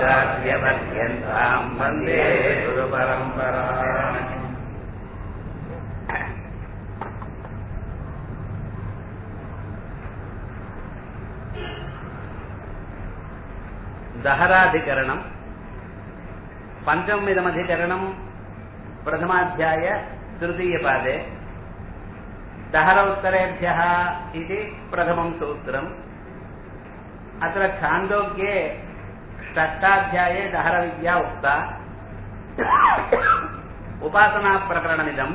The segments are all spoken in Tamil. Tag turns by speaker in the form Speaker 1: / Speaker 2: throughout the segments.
Speaker 1: अस्मदाचार्यपर्यन्ताम् वन्दे गुरुपरम्परा दहराधिकरणम् पञ्चममिदमधिकरणम् प्रथमाध्याय तृतीयपादे दहरोत्तरेभ्यः इति प्रथमं सूत्रम् अत्र छान्दोग्ये षष्ठाध्याये दहरविद्या उक्ता उपासनाप्रकरणमिदम्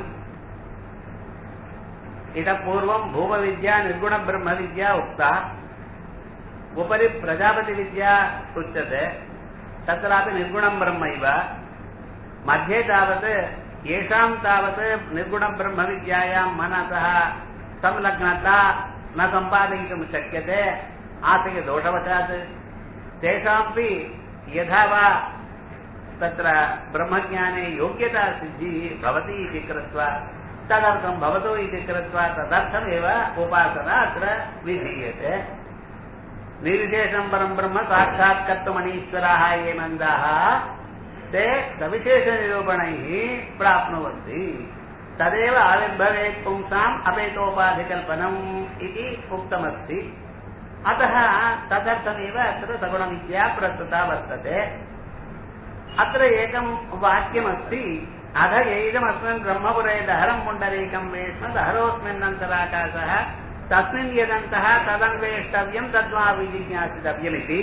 Speaker 1: इतः पूर्वं भूमविद्या निर्गुणब्रह्मविद्या उक्ता उपरि प्रजापतिविद्या उच्यते तत्रापि निर्गुणं ब्रह्मैव मध्ये तावत् येषां तावत् निर्गुणब्रह्मविद्यायां मनसः संलग्नता न सम्पादयितुं शक्यते आस्तिकदोषवशात् तेषामपि यथा वा तत्र ब्रह्मज्ञाने योग्यता सिद्धिः भवति इति कृत्वा तदर्थं भवतु इति कृत्वा तदर्थमेव उपासना अत्र विधीयते निर्विशेषं परं ब्रह्म साक्षात् कर्तुमनीश्वराः ये नन्दाः ते सविशेषनिरूपणैः प्राप्नुवन्ति तदेव आविर्भवेत् पुंसाम् अपेतोपाधिकल्पनम् इति उक्तमस्ति अतः तदर्थमेव अत्र सगुणविद्या प्रस्तुता वर्तते अत्र एकं वाक्यमस्ति अध एदमस्मिन् ब्रह्मपुरे दहरं पुण्डरीकं वेश्म दहरोऽस्मिन्नन्तराकाशः तस्मिन् यदन्तः तदन्वेष्टव्यं तद्वा विजिज्ञासितव्यमिति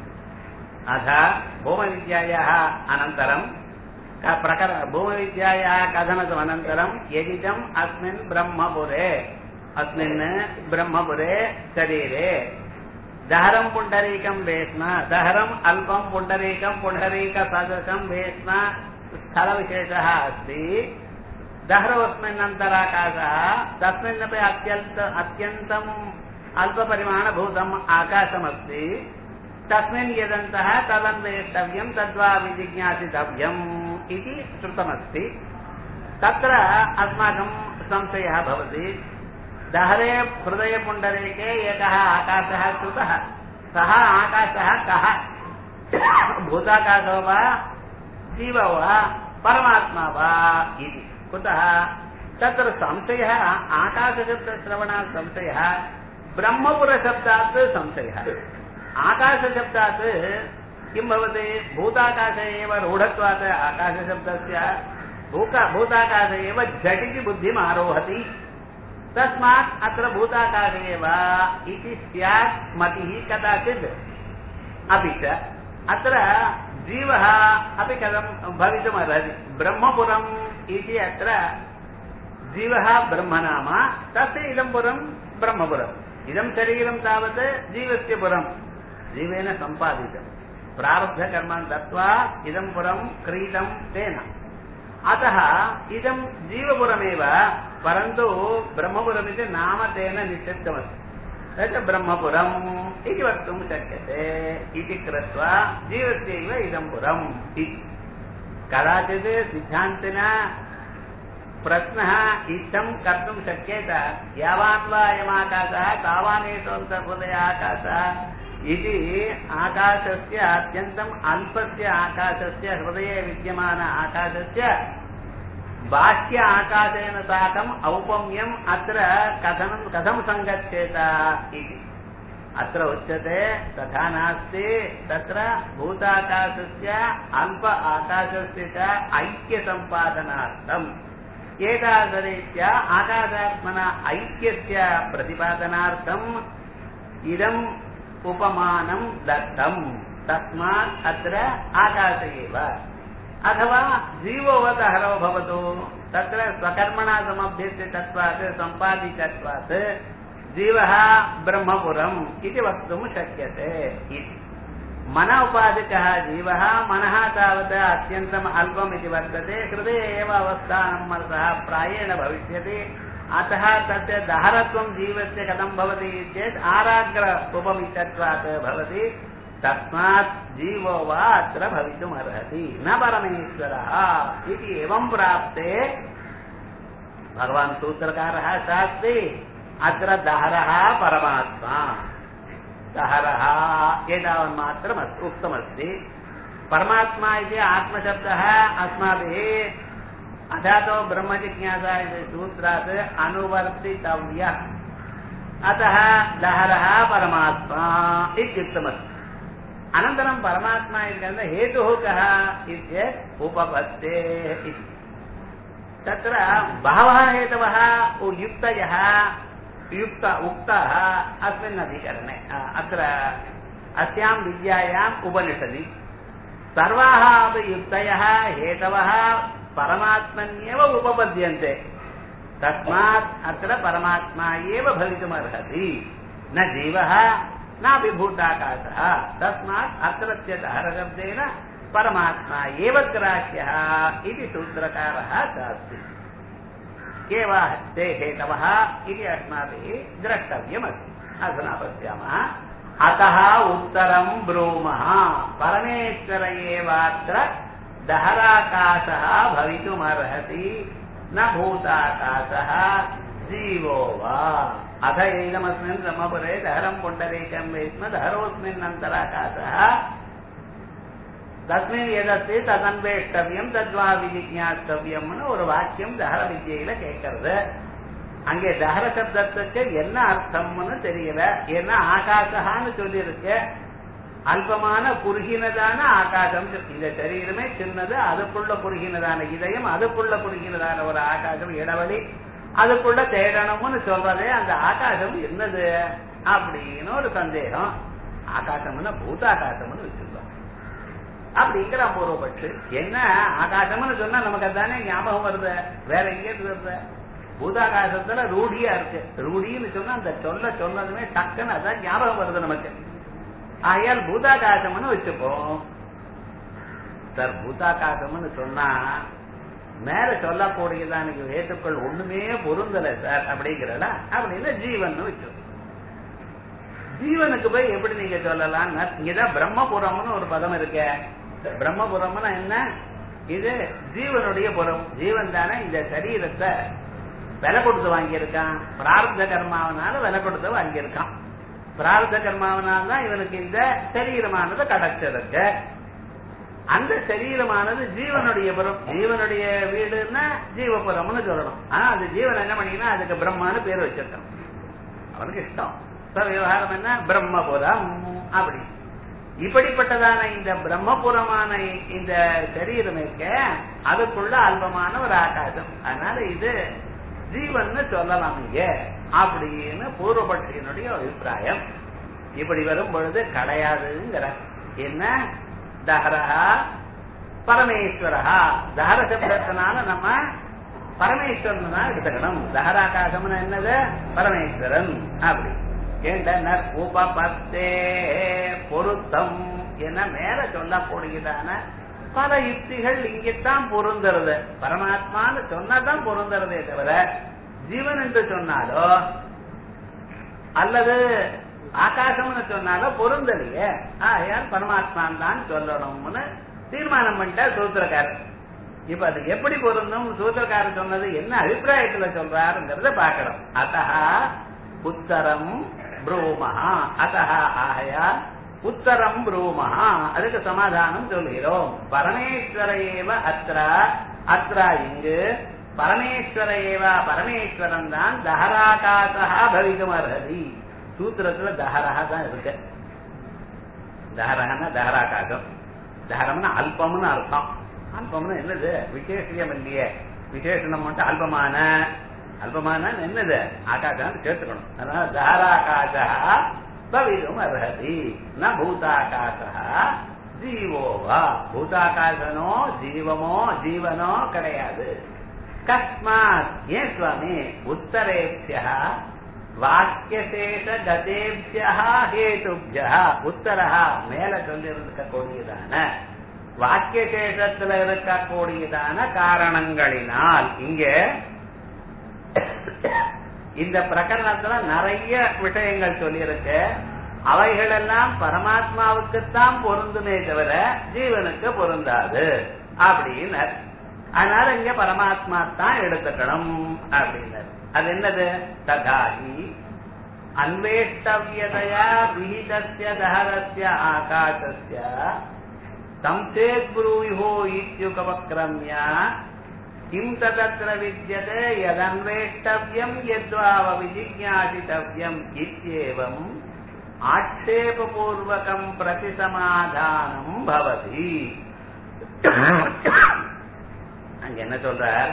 Speaker 1: अथ भूमविद्यायाः अनन्तरं प्रकर भूमविद्यायाः कथनसमनन्तरं यदिदम् अस्मिन् ब्रह्मपुरे अस्मिन् ब्रह्मपुरे शरीरे दहरं पुण्डरीकं वेश्म दहरम् अल्पं पुण्डरीकं पुण्डरीकसदृशं वेश्म स्थलविशेषः अस्ति दहरोऽस्मिन्नन्तराकाशः तस्मिन्नपि अत्यन्त अत्यन्तम् अल्पपरिमाणभूतम् आकाशमस्ति तस्मिन् यदन्तः तदन्वेष्टव्यं तद्वा विजिज्ञासितव्यम् इति श्रुतमस्ति तत्र अस्माकं संशयः भवति दहरे हृदयपुण्डरीके एकः आकाशः श्रुतः सः आकाशः कः भूताकाशो वा जीवो वा परमात्मा वा इति कुतः तत्र संशयः आकाशशब्दश्रवणात् संशयः ब्रह्मपुरशब्दात् संशयः आकाशशब्दात् किं भवति भूताकाश एव रूढत्वात् आकाशशब्दस्य भूका भूताकाश एव झटिति बुद्धिम् आरोहति तस्मात् अत्र भूताकाश एव इति स्यात् मतिः कदाचित् अपि च अत्र जीवः अपि कथं भवितुमर्हति ब्रह्मपुरम् इति अत्र जीवः ब्रह्मनाम तस्य इदं पुरं ब्रह्मपुरम् इदं शरीरं तावत् जीवस्य पुरं जीवेन सम्पादितं प्रारब्धकर्म दत्त्वा इदं पुरं क्रीतं तेन अतः इदं जीवपुरमेव परन्तु ब्रह्मपुरमिति नाम तेन निश्चितमस्ति तत् ब्रह्मपुरम् इति वक्तुं शक्यते इति कृत्वा जीवस्यैव इदं पुरम् इति कदाचित् सिद्धान्तिना प्रश्नः इष्टं कर्तुं शक्येत यावान् वा अयमाकाशः तावानेषोऽन्तर्हृदय आकाशः इति आकाशस्य अत्यन्तम् अल्पस्य आकाशस्य हृदये विद्यमान आकाशस्य बाह्य आकाशेन साकम् औपम्यम् अत्र कथनं कथं सङ्गच्छेत इति अत्र उच्यते तथा नास्ति तत्र भूताकाशस्य अल्प आकाशस्य च ऐक्यसम्पादनार्थम् एतादृरीत्या आकाशात्मना ऐक्यस्य प्रतिपादनार्थम् इदम् उपमानं दत्तम् तस्मात् अत्र आकाश एव अथवा जीवोवतहरो भवतु तत्र स्वकर्मणा समभ्यस्य तत्त्वात् सम्पादितत्वात् जीवः ब्रह्मपुरम् इति वक्तुं शक्यते इति मन उपाधिकः जीवः मनः तावत् अत्यन्तम् अल्पम् इति वर्तते हृदये एव अवस्थानं मनसः प्रायेण भविष्यति अतः तस्य दहरत्वं जीवस्य कथं भवति चेत् आराग्र उपमितत्वात् भवति तस्मात् जीवो वा अत्र भवितुमर्हति न परमेश्वरः इति एवं प्राप्ते भगवान् सूत्रकारः शास्ति अत्र दहरः परमात्मा दहरः एतावन्मात्रम् उक्तमस्ति परमात्मा इति आत्मशब्दः अस्माभिः अथातो ब्रह्मजिज्ञासा इति सूत्रात् अनुवर्तितव्यः अतः लहरः परमात्मा इत्युक्तमस्ति अनन्तरं परमात्मा इत्यत्र हेतुः कः इत्येत् उपपत्तेः इति तत्र बहवः हेतवः युक्तयः युक्त उक्ताः अस्मिन् अधिकरणे अत्र अस्यां विद्यायाम् उपनिषदि सर्वाः अपि युक्तयः हेतवः परमात्मन्येव उपपद्यन्ते तस्मात् अत्र परमात्मा एव भवितुमर्हति न जीवः न विभूताकाशः तस्मात् अत्रत्य दहरशब्देन परमात्मा एव ग्राह्यः इति सूत्रकारः चास्ति केवल ते हेतवः इति अस्माभिः द्रष्टव्यमस्ति अधुना पश्यामः अतः उत्तरं ब्रूमः परमेश्वर एवात्र दहराकाशः भवितुमर्हति न भूताकाशः जीवो वा अथ एनमस्मिन् ब्रह्मपुरे दहरं पुण्डरीकं वेस्म दहरोऽस्मिन्नन्तराकाशः தஸ்மின் எதத்து ததன்வேஷ்டவியம் தத்வா விஜிஜாஸ்தவியம்னு ஒரு வாக்கியம் தஹர வித்யில கேட்கறது அங்கே தஹர சப்தத்துக்கு என்ன அர்த்தம்னு தெரியல ஏன்னா ஆகாசகான்னு சொல்லியிருக்கு அல்பமான குறுகினதான ஆகாசம் இந்த சரீரமே சின்னது அதுக்குள்ள குறுகினதான இதயம் அதுக்குள்ள குறுகினதான ஒரு ஆகாசம் இடவழி அதுக்குள்ள தேடணும்னு சொல்றதே அந்த ஆகாசம் என்னது அப்படின்னு ஒரு சந்தேகம் ஆகாசம்னா பூதாகாசம்னு வச்சிருக்கோம் அப்படிங்கிற பூர்வபட்சு என்ன ஆகாசம்னு சொன்னா நமக்கு அதானே ஞாபகம் வருது வேற எங்கே வருது பூதாகாசத்துல ரூடியா இருக்கு ரூடின்னு சொன்னா அந்த சொல்ல சொன்னதுமே டக்குன்னு அதான் ஞாபகம் வருது நமக்கு ஆகையால் பூதாகாசம்னு வச்சுப்போம் சார் பூதாகாசம்னு சொன்னா மேல சொல்லக்கூடியதான ஏற்றுக்கள் ஒண்ணுமே பொருந்தல சார் அப்படிங்கிறல அப்படின்னு ஜீவன் வச்சோம் ஜீவனுக்கு போய் எப்படி நீங்க சொல்லலாம் இங்கதான் பிரம்மபுரம்னு ஒரு பதம் இருக்க பிரம்மபுரம்னா என்ன இது ஜீவனுடைய புறம் ஜீவன் தானே இந்த சரீரத்தை விலை கொடுத்து வாங்கியிருக்கான் பிரார்த்த கர்மாவனால விலை கொடுத்து வாங்கியிருக்கான் பிரார்த்த கர்மாவனால் தான் இவனுக்கு இந்த சரீரமானது கிடைச்சிருக்கு அந்த சரீரமானது ஜீவனுடைய புறம் ஜீவனுடைய வீடுன்னா ஜீவபுரம்னு சொல்லணும் ஆனா அந்த ஜீவன் என்ன பண்ணிங்கன்னா அதுக்கு பிரம்மான்னு பேர் வச்சிருக்கான் அவனுக்கு இஷ்டம் விவகாரம் என்ன பிரம்மபுரம் அப்படி இப்படிப்பட்டதான இந்த பிரம்மபுரமான இந்த சரீரம் இருக்க அதுக்குள்ள அல்பமான ஒரு ஆகாசம் அதனால இது ஜீவன் சொல்லலாம் இங்க அப்படின்னு பூர்வபட்சியினுடைய அபிப்பிராயம் இப்படி வரும் பொழுது கிடையாதுங்கிற என்ன தஹரஹா பரமேஸ்வரஹா தஹர சப்தத்தினால நம்ம பரமேஸ்வரன் தான் எடுத்துக்கணும் தஹராகாசம்னு என்னது பரமேஸ்வரன் அப்படி ஏண்டனர் உபபத்தே பொருத்தம் என மேல சொல்லக்கூடியதான பல யுக்திகள் இங்கத்தான் பொருந்துறது பரமாத்மான்னு சொன்னாதான் பொருந்துறதே தவிர ஜீவன் என்று சொன்னாலோ அல்லது ஆகாசம்னு சொன்னாலோ பொருந்தலையே ஆகையால் பரமாத்மான் தான் சொல்லணும்னு தீர்மானம் பண்ணிட்டா சூத்திரக்காரர் இப்ப அது எப்படி பொருந்தும் சூத்திரக்காரர் சொன்னது என்ன அபிப்பிராயத்துல சொல்றாருங்கிறத பாக்கணும் அத்தஹா உத்தரம் ப்ரூமஹா அத்தஹா ஆகையால் உத்தரம் ப்ரூமஹா அதுக்கு சமாதானம் சொல்கிறோம் பரமேஸ்வர ஏவ அத்ரா அத்ரா இங்கு பரமேஸ்வர ஏவா பரமேஸ்வரன் தான் தஹராகாசா பவிதும் அர்ஹதி சூத்திரத்துல தஹரஹா தான் இருக்கு தஹரஹனா தஹராகாசம் தஹரம்னா அல்பம்னு அர்த்தம் அல்பம்னு என்னது விசேஷியம் இல்லையே விசேஷனம் மட்டும் அல்பமான அல்பமான என்னது ஆகாசம் சேர்த்துக்கணும் அதனால தாராகாசா பவிதும் அர்ஹதி ந பூதாகாசா ஜீவோவா பூதாகாசனோ ஜீவமோ ஜீவனோ கிடையாது கஸ்மாத் ஏன் சுவாமி உத்தரேபியா வாக்கியசேஷ கதேபியா ஹேதுபியா உத்தரஹா மேல சொல்லியிருக்கக்கூடியதான வாக்கியசேஷத்துல இருக்கக்கூடியதான காரணங்களினால் இங்க இந்த பிரகரணத்துல நிறைய விஷயங்கள் சொல்லியிருக்கு அவைகளெல்லாம் பரமாத்மாவுக்குத்தான் பொருந்துமே தவிர ஜீவனுக்கு பொருந்தாது அப்படின்னு அதனால இங்க பரமாத்மா தான் எடுத்துக்கணும் அப்படின்னாரு அது என்னது ததாகி அன்வேஷ்டவியதையா விஹிதஸ்ய தஹரஸ்ய ஆகாசஸ்ய தம் சேத் புரூயோ இத்யுகவக்ரம்ய கிம் ததத்ர வித்யதே யதன்வேஷ்டவ்யம் யத்வாவ விஜிஞாசித்தவ்யம் இத்யேவம் ஆட்சேபபூர்வகம் பிரதிசமாதானம் பவதி அங்க என்ன சொல்றார்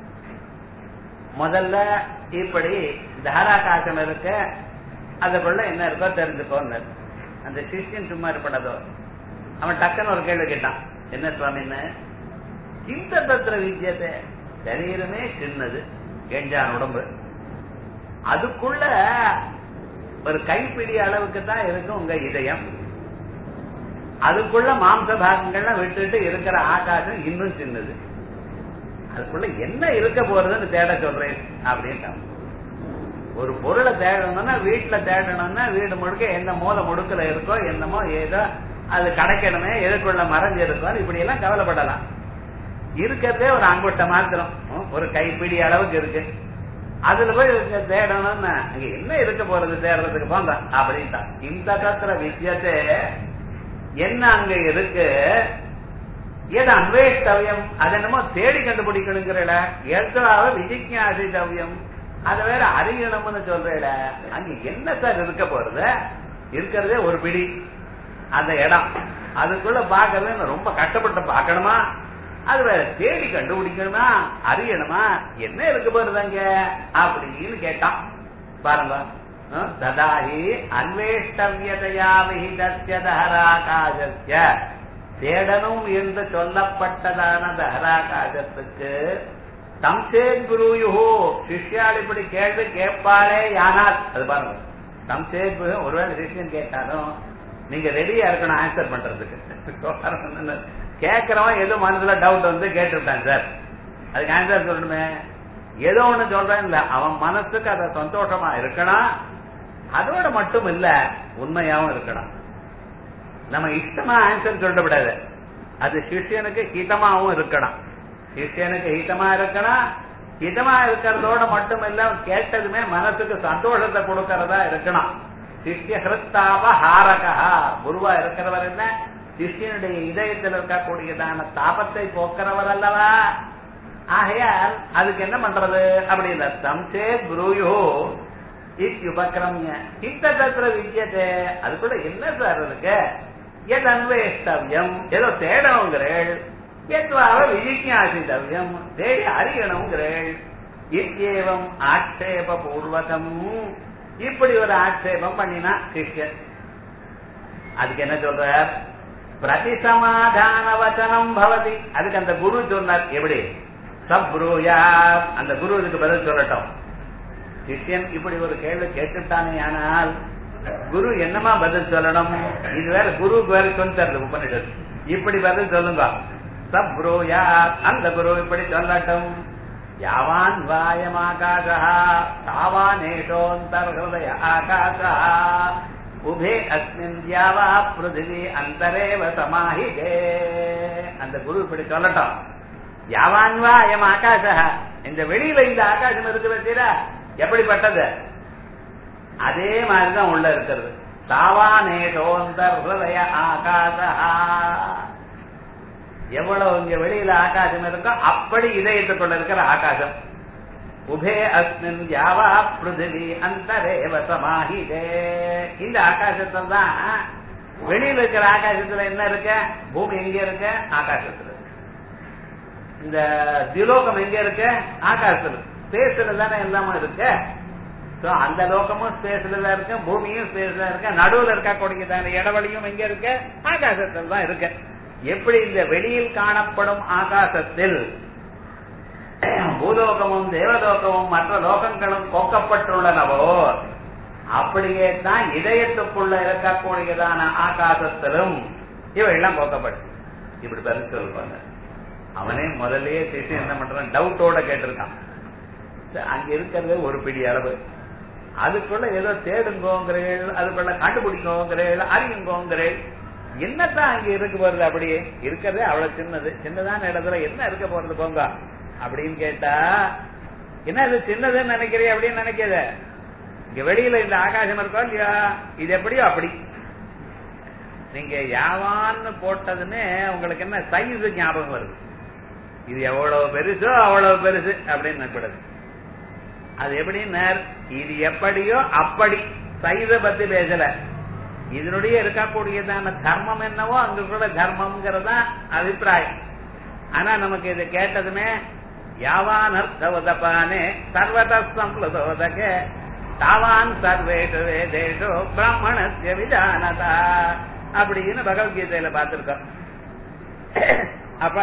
Speaker 1: முதல்ல இப்படி தாராகாசம் இருக்க அதுக்குள்ள என்ன இருக்கோ தெரிஞ்சுக்கோன்னு அந்த சிஷ்யன் சும்மா இருப்படதோ அவன் டக்குன்னு ஒரு கேள்வி கேட்டான் என்ன சுவாமின்னு இந்த தத்திர வித்தியத்தை சரீரமே சின்னது கெஞ்சான் உடம்பு அதுக்குள்ள ஒரு கைப்பிடி அளவுக்கு தான் இருக்கும் உங்க இதயம் அதுக்குள்ள மாம்ச பாகங்கள்லாம் விட்டுட்டு இருக்கிற ஆகாசம் இன்னும் சின்னது அதுக்குள்ள என்ன இருக்க போறதுன்னு தேட சொல்றேன் அப்படின்ட்டான் ஒரு பொருளை தேடணும்னா வீட்டுல தேடணும்னா வீடு முழுக்க எந்த மூல முடுக்கல இருக்கோ என்னமோ ஏதோ அது கிடைக்கணுமே எதுக்குள்ள மறைஞ்சு இருக்கோ இப்படி எல்லாம் கவலைப்படலாம் இருக்கிறதே ஒரு அங்குட்ட மாத்திரம் ஒரு கைப்பிடி அளவுக்கு இருக்கு அதுல போய் தேடணும்னா அங்க என்ன இருக்க போறது தேடுறதுக்கு போங்க அப்படின்ட்டான் இந்த தத்திர வித்தியத்தை என்ன அங்க இருக்கு ஏது அன்வேஷ்டவியம் அது என்னமோ தேடி கண்டுபிடிக்கணுங்கிறல எதாவது விஜிஞாசித்தவியம் அத வேற அறியணும்னு சொல்றேல அங்க என்ன சார் இருக்க போறது இருக்கிறதே ஒரு பிடி அந்த இடம் அதுக்குள்ள பாக்குறது ரொம்ப கஷ்டப்பட்டு பாக்கணுமா அது வேற தேடி கண்டுபிடிக்கணுமா அறியணுமா என்ன இருக்க போறது அங்க அப்படின்னு கேட்டான் பாருங்க ததாஹி அன்வேஷ்டவியதையா விகிதஸ்ய தஹராகாசஸ்ய தேடணும் என்று சொல்லப்பட்டதான தஹராகாசத்துக்கு தம்சேத் குருயுஹோ சிஷ்யால் இப்படி கேள்வி கேட்பாளே யானால் அது பாருங்க தம்சேத் குரு ஒருவேளை சிஷ்யன் கேட்டாலும் நீங்க ரெடியா இருக்கணும் ஆன்சர் பண்றதுக்கு கேட்கறவன் ஏதோ மனசுல டவுட் வந்து கேட்டுட்டான் சார் அதுக்கு ஆன்சர் சொல்லணுமே ஏதோ ஒண்ணு சொல்றேன் இல்ல அவன் மனசுக்கு அத சந்தோஷமா இருக்கணும் அதோட மட்டும் இல்ல உண்மையாவும் இருக்கணும் நம்ம இஷ்டமா ஆன்சர் சொல்லக்கூடாது அது சிஷியனுக்கு ஹிதமாவும் இருக்கணும் சிஷியனுக்கு ஹிதமா இருக்கணும் ஹிதமா இருக்கிறதோட மட்டும் இல்ல கேட்டதுமே மனசுக்கு சந்தோஷத்தை கொடுக்கறதா இருக்கணும் சிஷ்ய ஹிருத்தாவ ஹாரகா குருவா இருக்கிறவர் என்ன சிஷ்யனுடைய இதயத்தில் இருக்கக்கூடியதான தாபத்தை போக்குறவர் அல்லவா ஆகையால் அதுக்கு என்ன பண்றது அப்படின்னு சம்சே குருயோ இத்யுபக்கிரமிய இந்த தத்திர வித்தியத்தை அதுக்குள்ள என்ன சார் இருக்கு எது அன்வேஷ்டவியம் ஏதோ தேடணுங்கிறேள் எத்வாவ விஜிஞாசித்தவியம் தேடி அறியணுங்கிறேள் இத்தியேவம் ஆட்சேப பூர்வகம் இப்படி ஒரு ஆட்சேபம் பண்ணினா சிஷ்யன் அதுக்கு என்ன சொல்ற பிரதிசமாதான வச்சனம் பவதி அதுக்கு அந்த குரு சொன்னார் எப்படி சப்ரூயா அந்த குரு இதுக்கு பதில் சொல்லட்டும் சிஷ்யன் இப்படி ஒரு கேள்வி கேட்டுட்டானே ஆனால் குரு என்னமா பதில் சொல்லணும் இது வேற குருவுக்கு வேற சொல்லி தருது உபனிஷத் இப்படி பதில் சொல்லுங்க சப்ரூயா அந்த குரு இப்படி சொல்லட்டும் யாவான் வாயம் ஆகாசா தாவானேஷோந்தர்ஹய ஆகாசா உபே அஸ்மின் தியாவா பிருதிவி அந்தரேவ சமாஹிதே அந்த குரு இப்படி சொல்லட்டும் யாவான்வா அயம் ஆகாச இந்த வெளியில இந்த ஆகாசம் இருக்கு வச்சீரா எப்படிப்பட்டது அதே மாதிரிதான் உள்ள இருக்கிறது தாவானேஷோந்தர் ஹிருதய ஆகாசா எவ்வளவு இங்க வெளியில ஆகாசம் இருக்கோ அப்படி இதயத்துக்குள்ள இருக்கிற ஆகாசம் உபே அஸ்மின் யாவா பிருதிவி அந்தரேவ சமாஹிதே இந்த ஆகாசத்துல தான் வெளியில இருக்கிற ஆகாசத்துல என்ன இருக்க பூமி எங்க இருக்க ஆகாசத்துல இந்த திலோகம் எங்க இருக்கு ஆகாசத்துல ஸ்பேஸ்ல தானே எல்லாமே இருக்கு அந்த லோகமும் ஸ்பேஸ்ல தான் இருக்கு பூமியும் ஸ்பேஸ்ல இருக்கு நடுவுல இருக்கக்கூடியதான இடவெளியும் எங்க இருக்கு ஆகாசத்துல தான் இருக்கு எப்படி இந்த வெளியில் காணப்படும் ஆகாசத்தில் பூலோகமும் தேவலோகமும் மற்ற லோகங்களும் கொக்கப்பட்டுள்ளனவோ அப்படியே தான் இதயத்துக்குள்ள இருக்கக்கூடியதான ஆகாசத்திலும் இவையெல்லாம் கொக்கப்பட்டு இப்படி பதில் சொல்லுவாங்க அவனே முதல்லயே சிசி என்ன பண்றான் டவுட்டோட கேட்டிருக்கான் அங்க இருக்கிறது ஒரு பிடி அளவு அதுக்குள்ள ஏதோ தேடுங்கோங்கிறேள் அதுக்குள்ள கண்டுபிடிக்கோங்கிறேள் அறியுங்கோங்கிறேள் என்னத்தான் அங்க இருக்க போறது அப்படியே இருக்கிறதே அவ்வளவு சின்னது சின்னதான இடத்துல என்ன இருக்க போறது போங்க அப்படின்னு கேட்டா என்ன இது சின்னதுன்னு நினைக்கிறீ அப்படின்னு நினைக்காத இங்க வெளியில இந்த ஆகாசம் இருக்கோ இல்லையா இது எப்படியோ அப்படி நீங்க யாவான்னு போட்டதுன்னு உங்களுக்கு என்ன சைஸ் ஞாபகம் வருது இது எவ்வளவு பெருசோ அவ்வளவு பெருசு அப்படின்னு நினைப்படுது அது எப்படின்னா இது எப்படியோ அப்படி சைஸ பத்தி பேசல இதனுடைய இருக்கக்கூடியதான தர்மம் என்னவோ அங்க கூட தர்மம்ங்கிறதா அபிப்பிராயம் ஆனா நமக்கு இது கேட்டதுமே யாவான் அர்த்தவதபானே சர்வதசம்லதோதக தாவான் சர்வேஷு வேதேஷு பிராமணஸ்ய விஜானதா அப்படின்னு பகவத்கீதையில பார்த்திருக்கோம் அப்ப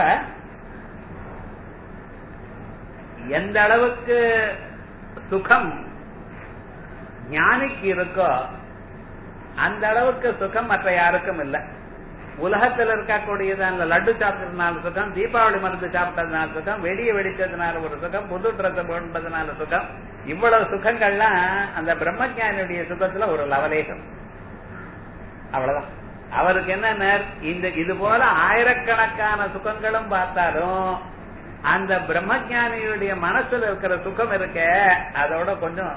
Speaker 1: எந்த அளவுக்கு சுகம் ஞானிக்கு இருக்கோ அந்த அளவுக்கு சுகம் மற்ற யாருக்கும் இல்லை உலகத்தில் இருக்கக்கூடியதான லட்டு சாப்பிட்டதுனால சுகம் தீபாவளி மருந்து சாப்பிட்டதுனால சுகம் வெடிய வெடிச்சதுனால ஒரு சுகம் புது ட்ரெஸ் போட்டதுனால சுகம் இவ்வளவு சுகங்கள்லாம் அந்த பிரம்மஜானியுடைய சுகத்துல ஒரு லவலேகம் அவ்வளவுதான் அவருக்கு என்ன இந்த இது போல ஆயிரக்கணக்கான சுகங்களும் பார்த்தாலும் அந்த பிரம்மஜானியுடைய மனசுல இருக்கிற சுகம் இருக்க அதோட கொஞ்சம்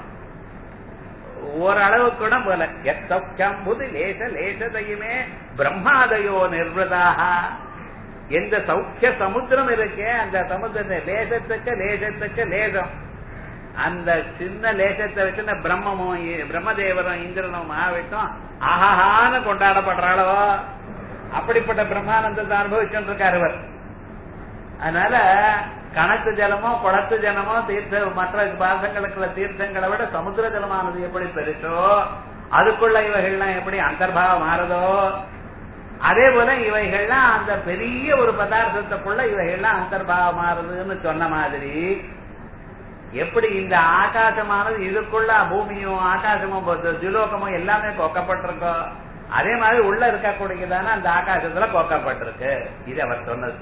Speaker 1: ஓரளவு கூட போல எத்தம் புது லேச லேசதையுமே பிரம்மாதயோ நிர்வதாக எந்த சௌக்கிய சமுத்திரம் இருக்கே அந்த சமுத்திரத்தை லேசத்துக்கு லேசத்துக்கு லேசம் அந்த சின்ன லேசத்தை வச்சு பிரம்மமும் பிரம்மதேவரும் இந்திரனும் மகாவிட்டும் ஆஹான்னு கொண்டாடப்படுறாளோ அப்படிப்பட்ட பிரம்மானந்தத்தை அனுபவிச்சுட்டு இருக்காரு இவர் அதனால கணக்கு ஜலமோ குளத்து ஜலமோ தீர்த்த மற்ற பாசங்களுக்குள்ள தீர்த்தங்களை விட சமுத்திர ஜலமானது எப்படி பெருசோ அதுக்குள்ள இவைகள்லாம் எப்படி அந்தர்பாவம் மாறுதோ அதே போல இவைகள்லாம் அந்த பெரிய ஒரு பதார்த்தத்துக்குள்ள இவைகள்லாம் அந்தர்பாவம் மாறுதுன்னு சொன்ன மாதிரி எப்படி இந்த ஆகாசமானது இதுக்குள்ள பூமியும் ஆகாசமும் துலோகமும் எல்லாமே கொக்கப்பட்டிருக்கோ அதே மாதிரி உள்ள இருக்கக்கூடியதான அந்த ஆகாசத்துல கொக்கப்பட்டிருக்கு இது அவர் சொன்னது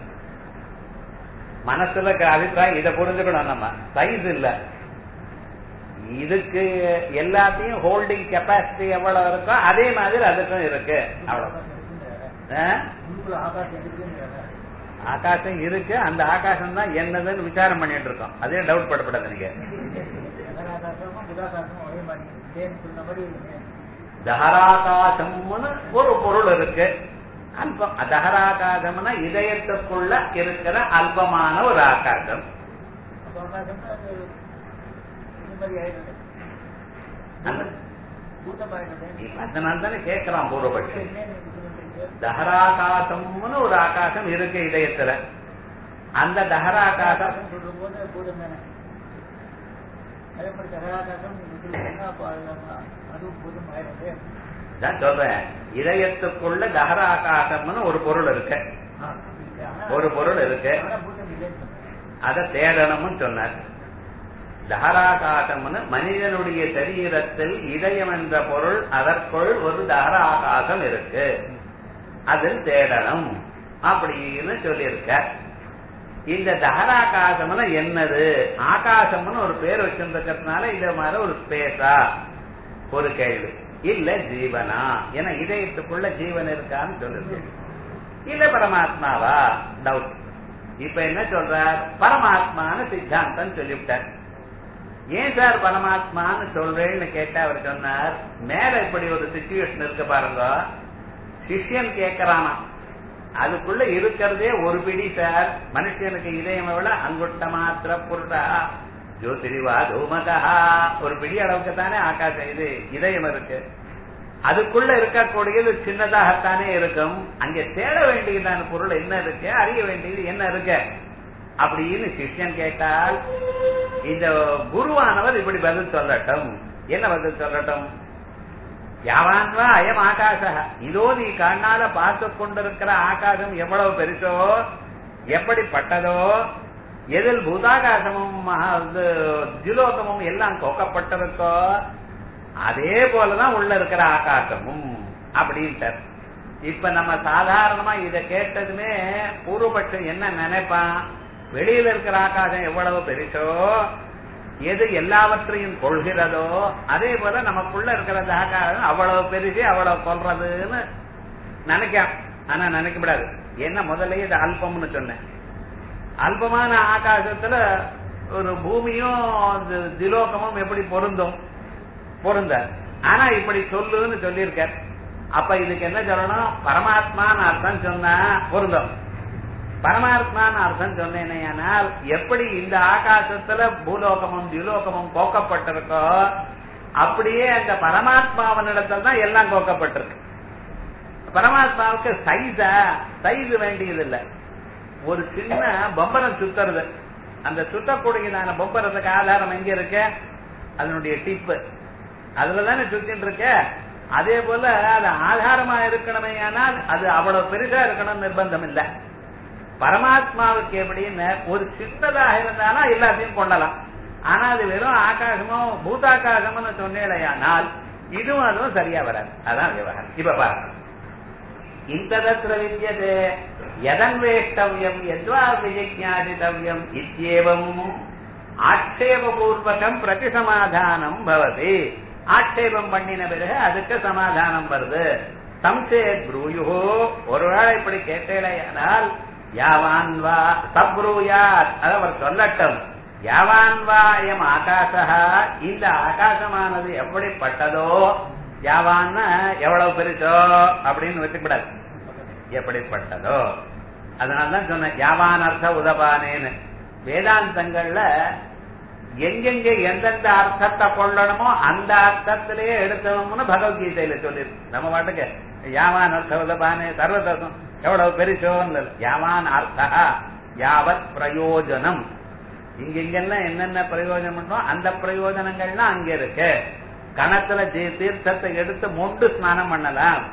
Speaker 1: மனசுல அபிப்பிராயம் இதை புரிஞ்சுக்கணும் நம்ம சைஸ் இல்ல இதுக்கு எல்லாத்தையும் ஹோல்டிங் கெப்பாசிட்டி எவ்வளவு இருக்கோ அதே மாதிரி அதுக்கும் இருக்கு அவ்வளவு ஆகாசம் இருக்கு அந்த ஆகாசம் தான் என்னதுன்னு விசாரம் பண்ணிட்டு இருக்கோம் அதே டவுட் படப்படாது நீங்க தஹராகாசம்னு ஒரு பொருள் இருக்கு அல்பம் தஹராகாசம்னா இதயத்துக்குள்ள இருக்கிற அல்பமான ஒரு ஆகாசம் அதனால தானே கேட்கிறான் பூர்வபட்சி தஹராகாசம்னு ஒரு ஆகாசம் இருக்கு இதயத்துல அந்த தஹராகாசம் சொல்றேன் இதயத்துக்குள்ள தஹராகாசம்னு ஒரு பொருள் இருக்கு ஒரு பொருள் இருக்கு அத தேடணும்னு சொன்னார் தஹராகாசம்னு மனிதனுடைய சரீரத்தில் இதயம் என்ற பொருள் அதற்குள் ஒரு தஹராகாசம் இருக்கு அதில் தேடணும் அப்படின்னு சொல்லியிருக்க இந்த தஹராகாசம்னு என்னது ஆகாசம்னு ஒரு பேர் வச்சிருக்கிறதுனால இத மாதிரி ஒரு ஸ்பேஸா ஒரு கேள்வி இல்ல ஜீவனா ஏன்னா இதயத்துக்குள்ள ஜீவன் இருக்கான்னு சொல்லுது இல்ல பரமாத்மாவா டவுட் இப்ப என்ன சொல்றார் பரமாத்மான்னு சித்தாந்தம் சொல்லிவிட்டார் ஏன் சார் பரமாத்மான்னு சொல்றேன்னு கேட்டா அவர் சொன்னார் மேல இப்படி ஒரு சுச்சுவேஷன் இருக்கு பாருங்க சிஷ்யன் கேட்கறானா அதுக்குள்ள இருக்கிறதே ஒரு பிடி சார் மனுஷனுக்கு இதயம் விட அங்குட்ட மாத்திர புருடா ஜோதிரிவா தூமகா ஒரு பிடி அளவுக்கு தானே ஆகாசம் இது இதயம் இருக்கு அதுக்குள்ள இருக்கக்கூடியது சின்னதாகத்தானே இருக்கும் அங்கே தேட வேண்டியதான பொருள் என்ன இருக்கு அறிய வேண்டியது என்ன இருக்கு அப்படின்னு சிஷ்யன் கேட்டால் இந்த குருவானவர் இப்படி பதில் சொல்லட்டும் என்ன பதில் சொல்லட்டும் யாவான்வா அயம் ஆகாச இதோ நீ கண்ணால பார்த்து கொண்டிருக்கிற ஆகாசம் எவ்வளவு பெருசோ எப்படிப்பட்டதோ எதில் பூதாகாசமும் திலோகமும் எல்லாம் கொக்கப்பட்டிருக்கோ அதே போலதான் உள்ள இருக்கிற ஆகாசமும் அப்படின்ட்டார் இப்ப நம்ம சாதாரணமா இத கேட்டதுமே பூர்வபட்சம் என்ன நினைப்பான் வெளியில இருக்கிற ஆகாசம் எவ்வளவு பெருசோ எது எல்லாவற்றையும் கொள்கிறதோ அதே போல நமக்குள்ள இருக்கிற ஆகாசம் அவ்வளவு பெருசு அவ்வளவு கொள்றதுன்னு நினைக்கான் ஆனா நினைக்க கூடாது என்ன முதல்ல இது அல்பம்னு சொன்னேன் அல்பமான ஆகாசத்துல ஒரு பூமியும் திலோகமும் எப்படி பொருந்தும் பொருந்த ஆனா இப்படி சொல்லுன்னு சொல்லியிருக்க அப்ப இதுக்கு என்ன சொல்லணும் பரமாத்மான்னு அர்த்தம் சொன்னா பொருந்தும் பரமாத்மான்னு அர்த்தம் சொன்னேனால் எப்படி இந்த ஆகாசத்துல பூலோகமும் திலோகமும் கோக்கப்பட்டிருக்கோ அப்படியே அந்த பரமாத்மாவனிடத்துல தான் எல்லாம் கோக்கப்பட்டிருக்கு பரமாத்மாவுக்கு சைஸா சைஸ் வேண்டியது இல்ல ஒரு சின்ன பொம்பரம் சுத்துறது அந்த சுத்தக்கூடியதான பொம்பரத்துக்கு ஆதாரம் எங்க இருக்கு அதனுடைய டிப்பு அதுல தானே சுத்திட்டு இருக்க அதே போல அது ஆதாரமா இருக்கணுமே ஆனால் அது அவ்வளவு பெருசா இருக்கணும் நிர்பந்தம் இல்ல பரமாத்மாவுக்கு எப்படின்னு ஒரு சின்னதாக இருந்தாலும் எல்லாத்தையும் கொள்ளலாம் ஆனா அது வெறும் ஆகாசமோ பூதாகாசம்னு சொன்னேடையானால் இதுவும் அதுவும் சரியா வராது அதான் விவகாரம் இப்ப பாருங்க இந்ததத்திர வித்தியதே எதன்வேஷ்டவியம் எத்வா விஜிஞாசித்தவியம் இத்தியேவம் ஆட்சேபபூர்வகம் பிரதிசமாதானம் பவதி ஆட்சேபம் பண்ணின பிறகு அதுக்கு சமாதானம் வருது சம்சே ப்ரூயு ஒருவேளை இப்படி கேட்டேனால் யாவான் வா சப்ரூயாத் அது அவர் சொல்லட்டும் யாவான் வா எம் ஆகாசா இந்த ஆகாசமானது எப்படிப்பட்டதோ யாவான்னா எவ்வளவு பெருசோ அப்படின்னு வச்சுக்கூடாது எப்படிப்பட்டதோ அதனாலதான் சொன்னேன் யாவான் அர்த்த உதபானேன்னு வேதாந்தங்கள்ல எங்கெங்க எந்தெந்த அர்த்தத்தை கொள்ளணுமோ அந்த அர்த்தத்திலேயே எடுத்தணும்னு பகவத்கீதையில சொல்லிருக்கு நம்ம பாட்டுக்கு யாவான் அர்த்த உதபானே சர்வதம் எவ்வளவு பெருசோன்னு யாவான் அர்த்தா யாவத் பிரயோஜனம் இங்க இங்கெல்லாம் என்னென்ன பிரயோஜனம் பண்ணோம் அந்த பிரயோஜனங்கள்லாம் அங்க இருக்கு கணத்துல தீர்த்தத்தை எடுத்து மொண்டு ஸ்நானம் பண்ணலாம்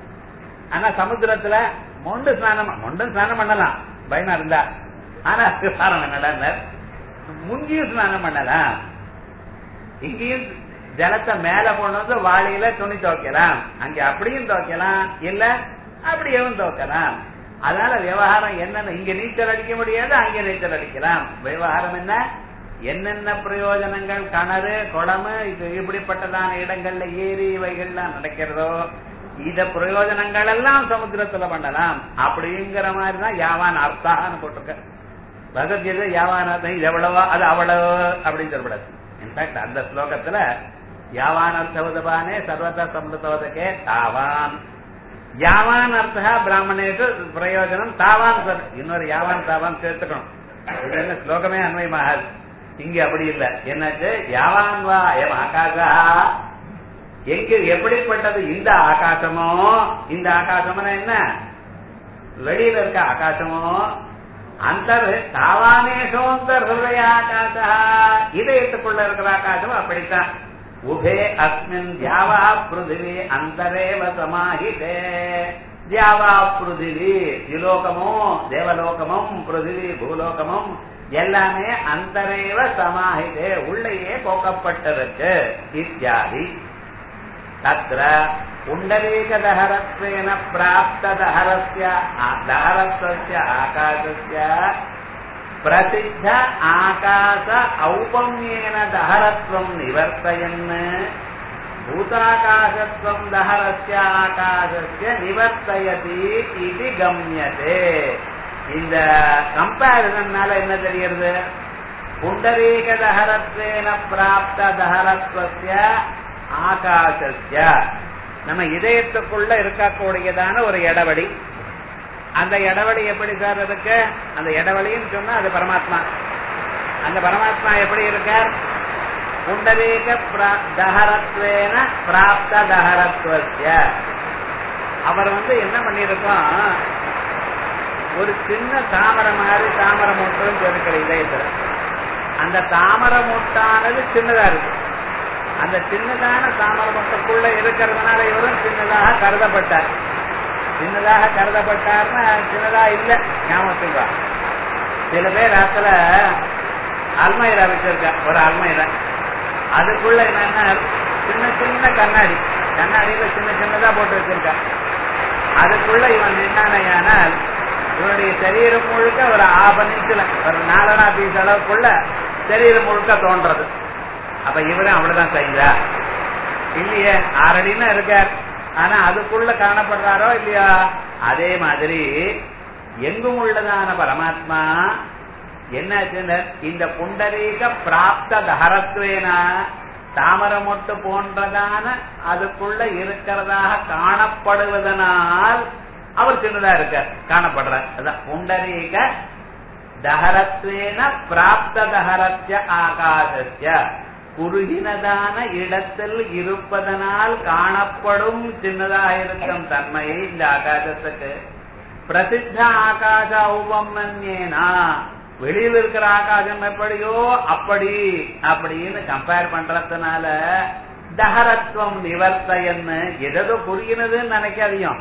Speaker 1: ஆனா சமுத்திரத்துல மொண்டு ஸ்நானம் மொண்டு ஸ்நானம் பண்ணலாம் பயமா இருந்தா ஆனா விவகாரம் என்னடா முங்கியும் ஸ்நானம் பண்ணலாம் இங்கேயும் ஜலத்தை மேல கொண்டு வந்து வாளியில துணி துவைக்கலாம் அங்க அப்படியும் துவைக்கலாம் இல்ல அப்படியேவும் துவைக்கலாம் அதனால விவகாரம் என்னன்னு இங்க நீச்சல் அடிக்க முடியாது அங்க நீச்சல் அடிக்கலாம் விவகாரம் என்ன என்னென்ன பிரயோஜனங்கள் கிணறு குளமு இது இப்படிப்பட்டதான இடங்கள்ல ஏரி இவைகள்லாம் நடக்கிறதோ இத பிரயோஜனங்கள் எல்லாம் சமுத்திரத்துல பண்ணலாம் அப்படிங்கிற மாதிரி தான் யாவான் அர்த்தான்னு போட்டிருக்க பகவத்கீதை யாவான் அர்த்தம் இது எவ்வளவோ அது அவ்வளவு அப்படின்னு சொல்லப்படாது இன்ஃபேக்ட் அந்த ஸ்லோகத்துல யாவான் அர்த்தவதபானே சர்வத சம்ருதோதகே தாவான் யாவான் அர்த்தா பிராமணேஷு பிரயோஜனம் தாவான் சொல் இன்னொரு யாவான் தாவான் சேர்த்துக்கணும் இது என்ன ஸ்லோகமே அன்வயமாகாது இங்க அப்படி இல்ல என்னாச்சு யாவான் வா எம் ஆகாசா எங்க எப்படிப்பட்டது இந்த ஆகாசமோ இந்த ஆகாசம்னா என்ன வெளியில இருக்க ஆகாசமோ அந்தர் தாவானேஷோந்தர் ஹிருதய ஆகாசா இதயத்துக்குள்ள இருக்கிற ஆகாசம் அப்படித்தான் உபே அஸ்மின் தியாவா பிருதிவி அந்தரேவ சமாஹிதே தியாவா பிருதிவி திலோகமும் தேவலோகமும் பிருதிவி பூலோகமும் எல்லாமே அந்தரேவ சமாஹிதே உள்ளேயே போக்கப்பட்டிருக்கு இத்தியாதி தத்ர புண்டரீகதஹரத்வேன பிராப்ததஹரஸ்ய தஹரஸ்வஸ்ய ஆகாசஸ்ய பிரசித்த ஆகாச ஔபம்யேன தஹரத்வம் நிவர்த்தயன் பூதாகாசத்வம் தஹரஸ்ய ஆகாசஸ்ய நிவர்த்தயதி இது கம்யதே இந்த கம்பாரிசன்னால என்ன தெரிகிறது புண்டரீக தஹரத்வேன பிராப்த தஹரத்வஸ்ய ஆகாசஸ்ய நம்ம இதயத்துக்குள்ள இருக்கக்கூடியதான ஒரு இடவடி அந்த இடவழி எப்படி சார் இருக்கு அந்த இடவழின்னு சொன்னா அது பரமாத்மா அந்த பரமாத்மா எப்படி இருக்கார் புண்டரீக தஹரத்வேன பிராப்த தஹரத்வஸ்ய அவர் வந்து என்ன பண்ணிருக்கோம் ஒரு சின்ன தாமரை மாதிரி தாமரை மூட்டும் இருக்கிற இதயத்துல அந்த தாமரை மூட்டானது சின்னதா இருக்கு அந்த சின்னதான தாமரை மூட்டைக்குள்ள இருக்கிறதுனால இவரும் சின்னதாக கருதப்பட்டார் சின்னதாக கருதப்பட்டார்னா சின்னதா இல்ல ஞாபகத்துக்கு சில பேர் அதுல அல்மைரா வச்சிருக்க ஒரு அல்மைரா அதுக்குள்ள என்னன்னா சின்ன சின்ன கண்ணாடி கண்ணாடியில சின்ன சின்னதா போட்டு வச்சிருக்கா அதுக்குள்ள இவன் நின்னானையானால் இவனுடைய சரீரம் முழுக்க ஒரு ஆபன் இன்ச்சுல ஒரு நாலனா பீஸ் அளவுக்குள்ள சரீரம் முழுக்க தோன்றது அப்ப இவரும் அவ்வளவுதான் செய்தா இல்லையே ஆறடினா இருக்கார் ஆனா அதுக்குள்ள காணப்படுறாரோ இல்லையா அதே மாதிரி எங்கும் உள்ளதான பரமாத்மா என்னாச்சுன்னு இந்த புண்டரீக பிராப்த தஹரத்வேனா தாமரை மொட்டு போன்றதான அதுக்குள்ள இருக்கிறதாக காணப்படுவதனால் அவர் சின்னதா இருக்க காணப்படுற அதான் புண்டரீக தஹரத்வேன பிராப்த தஹரத்ய ஆகாசஸ்ய குறுகினதான இடத்தில் இருப்பதனால் காணப்படும் சின்னதாக இருக்கும் தன்மையை இந்த ஆகாசத்துக்கு பிரசித்த ஆகாச உபமன்யேனா வெளியில் இருக்கிற ஆகாசம் எப்படியோ அப்படி அப்படின்னு கம்பேர் பண்றதுனால தஹரத்துவம் நிவர்த்தையன்னு எதோ குறுகினதுன்னு நினைக்காதியும்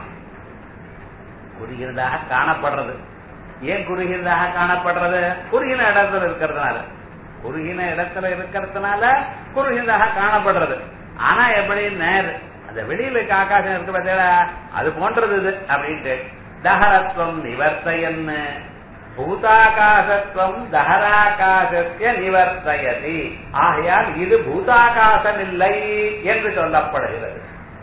Speaker 1: குறுகிறதாக காணப்படுறது ஏன் குறுகிறதாக காணப்படுறது குறுகின இடத்துல இருக்கிறதுனால குறுகின இடத்துல இருக்கிறதுனால குறுகினதாக காணப்படுறது ஆனா எப்படி நேர் அந்த வெளியில இருக்க ஆகாசம் இருக்கு பார்த்தீங்களா அது போன்றது இது அப்படின்ட்டு தஹரத்வம் நிவர்த்தையன்னு பூதாகாசத்துவம் தஹராகாசத்திய நிவர்த்தயதி ஆகையால் இது பூதாகாசம் இல்லை என்று சொல்லப்படுகிறது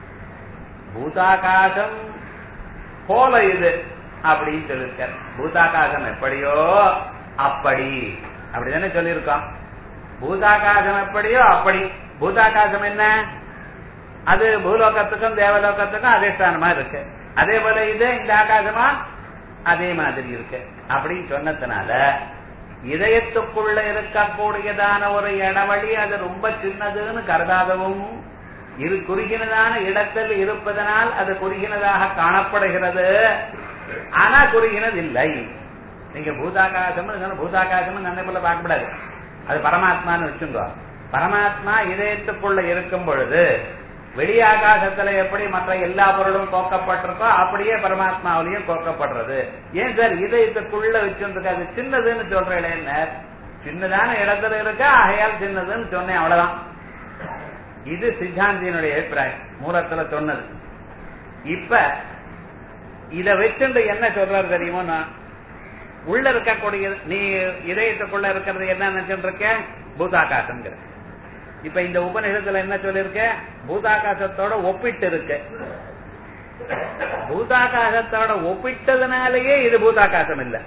Speaker 1: பூதாகாசம் போல இது அப்படின்னு சொல்லிருக்க பூதாகாசம் எப்படியோ அப்படி அப்படிதானே சொல்லியிருக்கோம் பூதாகாசம் எப்படியோ அப்படி பூதாகாசம் என்ன அது பூலோகத்துக்கும் தேவலோகத்துக்கும் அதிஷ்டானமா இருக்கு அதே போல இது இந்த ஆகாசமா அதே மாதிரி இருக்கு அப்படின்னு சொன்னதுனால இதயத்துக்குள்ள இருக்கக்கூடியதான ஒரு இடவழி அது ரொம்ப சின்னதுன்னு கருதாதவும் இரு குறுகினதான இடத்தில் இருப்பதனால் அது குறுகினதாக காணப்படுகிறது ஆனா குறுகினது இல்லை நீங்க பூதாகாசம் பூதாகாசம் நன்மை போல பார்க்கக்கூடாது அது பரமாத்மான்னு வச்சுங்க பரமாத்மா இதயத்துக்குள்ள இருக்கும் பொழுது வெளி ஆகாசத்துல எப்படி மற்ற எல்லா பொருளும் கோக்கப்பட்டிருக்கோ அப்படியே பரமாத்மாவிலையும் கோக்கப்படுறது ஏன் சார் இதயத்துக்குள்ள வச்சிருந்துருக்கு அது சின்னதுன்னு சொல்றேன் சின்னதான இடத்துல இருக்க ஆகையால் சின்னதுன்னு சொன்னேன் அவ்வளவுதான் இது சித்தாந்தியினுடைய அபிப்பிராயம் மூலத்துல சொன்னது இப்ப இத வச்சுட்டு என்ன சொல்றாரு தெரியுமோ நான் உள்ள இருக்கக்கூடிய நீ இதயத்துக்குள்ள இருக்கிறது என்ன நினைச்சுட்டு இருக்க பூதாகாசம்ங்கிற இப்ப இந்த உபநிஷத்துல என்ன சொல்லிருக்க பூதாகாசத்தோட ஒப்பிட்டு இருக்கு பூதாகாசத்தோட ஒப்பிட்டதுனாலேயே இது பூதாகாசம் இல்ல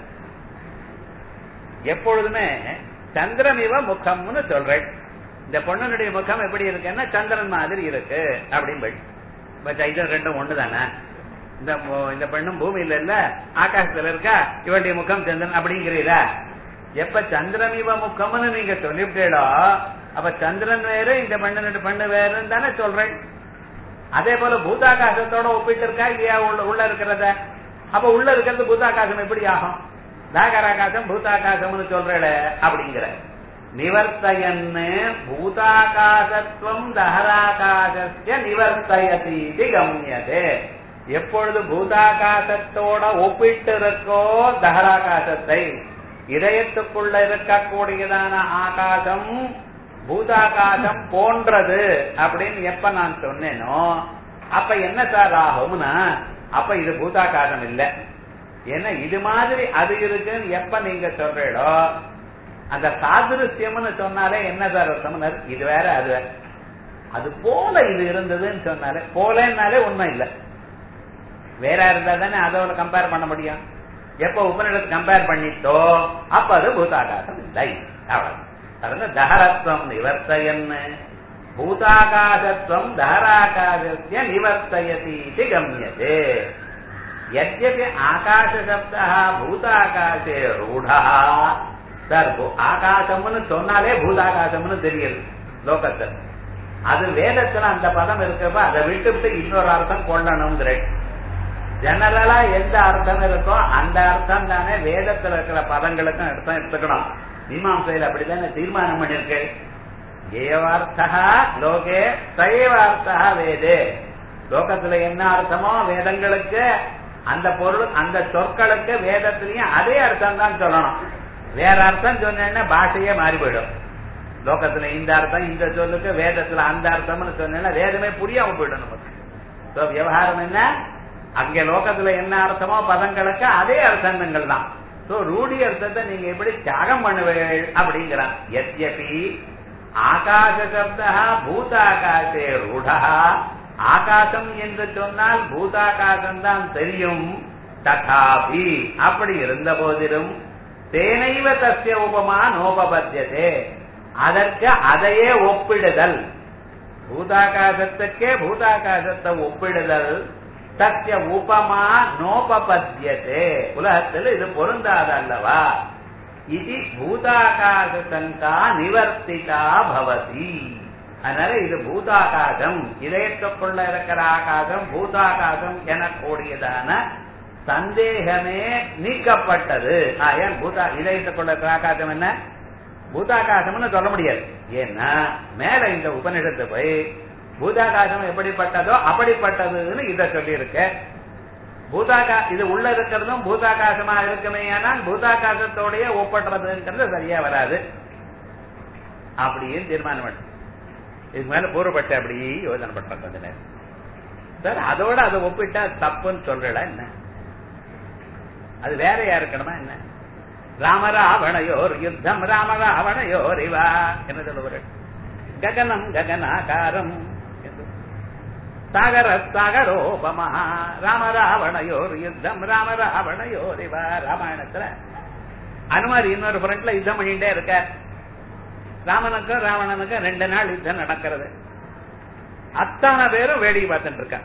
Speaker 1: எப்பொழுதுமே சந்திரமிவ முகம்னு சொல்றேன் இந்த பொண்ணனுடைய முகம் எப்படி இருக்குன்னா சந்திரன் மாதிரி இருக்கு அப்படின்னு இது ரெண்டும் ஒண்ணுதானே இந்த இந்த பெண்ணும் பூமியில இல்ல ஆகாசத்துல இருக்கா இவளுடைய முகம் சந்திரன் அப்படிங்கிறீரா எப்ப சந்திரன் இவ முகம்னு நீங்க சொல்லிவிட்டீடோ அப்ப சந்திரன் வேறு இந்த பெண்ணு பெண்ணு வேறுன்னு தானே சொல்றேன் அதே போல பூதாகாசத்தோட ஒப்பிட்டு இருக்கா இல்லையா உள்ள இருக்கிறத அப்ப உள்ள இருக்கிறது பூதாகாசம் எப்படி ஆகும் தாகராகாசம் பூதாகாசம்னு சொல்றேன் அப்படிங்கிற நிவர்த்தயன்னு பூதாகாசத்துவம் தஹராகாசஸ்ய நிவர்த்தயதி கம்யதே எப்பொழுது பூதாகாசத்தோட ஒப்பிட்டு இருக்கோ தஹராகாசத்தை இதயத்துக்குள்ள இருக்கக்கூடியதான ஆகாசம் பூதாகாசம் போன்றது அப்படின்னு எப்ப நான் சொன்னேனோ அப்ப என்ன சார் ஆகும்னா அப்ப இது பூதாகாசம் இல்ல ஏன்னா இது மாதிரி அது இருக்குன்னு எப்ப நீங்க சொல்றீடோ அந்த சாதுருத்தியம்னு சொன்னாலே என்ன சார் அர்த்தம் இது வேற அது வேற அது போல இது இருந்ததுன்னு சொன்னாலே போலன்னாலே உண்மை இல்லை வேற இருந்தா தானே அதோட கம்பேர் பண்ண முடியும் எப்ப உபநிடத்தை கம்பேர் பண்ணிட்டோ அப்ப அது பூதாகாசம் இல்லை அவ்வளவு தஹரத்வம் நிவர்த்தயன்னு பூதாகாசத்துவம் தஹராகாசஸ்ய நிவர்த்தயதி கம்யதே यद्यपि ஆகாசசப்தா பூதாகாசே ரூடா சார் ஆகாசம்னு சொன்னாலே பூதாகாசம்னு தெரியுது லோகத்தில் அது வேதத்துல அந்த பதம் இருக்கப்ப அதை விட்டுவிட்டு இன்னொரு அர்த்தம் கொள்ளணுங்கிறேன் ஜெனரலா எந்த அர்த்தம் இருக்கோ அந்த அர்த்தம் தானே வேதத்துல இருக்கிற பதங்களுக்கும் அர்த்தம் எடுத்துக்கணும் மீமாசையில் அப்படித்தானே தீர்மானம் பண்ணிருக்கு ஏவார்த்தா லோகே சைவார்த்தா வேதே லோகத்துல என்ன அர்த்தமோ வேதங்களுக்கு அந்த பொருள் அந்த சொற்களுக்கு வேதத்திலையும் அதே அர்த்தம் தான் சொல்லணும் வேற அர்த்தம் சொன்னேன்னா பாஷையே மாறி போயிடும் லோகத்துல இந்த அர்த்தம் இந்த சொல்லுக்கு வேதத்துல அந்த அர்த்தம்னு சொன்னேன்னா வேதமே புரியாம போயிடும் நமக்கு விவகாரம் என்ன அங்க லோகத்துல என்ன அர்த்தமோ பதங்களுக்கு அதே அர்த்தங்கள் தான் சோ ரூடி அர்த்தத்தை நீங்க எப்படி தியாகம் பண்ணுவீர்கள் அப்படிங்கிறான் எத்யபி ஆகாச சப்தா பூதாகாசே ரூடா ஆகாசம் என்று சொன்னால் பூதாகாசம் தான் தெரியும் ததாபி அப்படி இருந்த போதிலும் தேனைவ தசிய உபமா நோபபத்தியதே அதற்கு அதையே ஒப்பிடுதல் பூதாகாசத்துக்கே பூதாகாசத்தை ஒப்பிடுதல் சத்திய உபமா நோபபத்தியதே உலகத்தில் இது பொருந்தாத அல்லவா இது பூதாகாச சங்கா நிவர்த்திதா பவதி அதனால இது பூதாகாசம் இதயத்துக்குள்ள இருக்கிற ஆகாசம் பூதாகாசம் எனக்கூடியதான சந்தேகமே நீக்கப்பட்டது ஆயால் பூதா இதயத்துக்குள்ள இருக்கிற ஆகாசம் என்ன பூதாகாசம்னு சொல்ல முடியாது ஏன்னா மேல இந்த உபநிஷத்து போய் பூதாகாசம் எப்படிப்பட்டதோ அப்படிப்பட்டதுன்னு இத சொல்லி இருக்க பூதாகா இது உள்ள இருக்கிறதும் பூதாகாசமா இருக்குமே ஆனால் பூதாகாசத்தோடய ஒப்படுறதுங்கிறது சரியா வராது அப்படின்னு தீர்மானம் பண்ணு இதுக்கு மேல பூர்வப்பட்ட அப்படி யோசனை பண்ற கொஞ்ச நேரம் சார் அதோட அதை ஒப்பிட்டா தப்புன்னு சொல்றடா என்ன அது வேறையா இருக்கணுமா என்ன ராமராவணையோர் யுத்தம் ராமராவணையோர் இவா என்ன சொல்லுவார் ககனம் ககனாகாரம் சாகர சாகரோபமா ராமராவணையோர் யுத்தம் ராமராவணையோர் இவா ராமாயணத்துல அனுமார் இன்னொரு ஃப்ரண்ட்ல யுத்தம் பண்ணிட்டே இருக்க ராமனுக்கும் ராவணனுக்கும் ரெண்டு நாள் யுத்தம் நடக்கிறது அத்தனை பேரும் வேடிக்கை பார்த்துட்டு இருக்க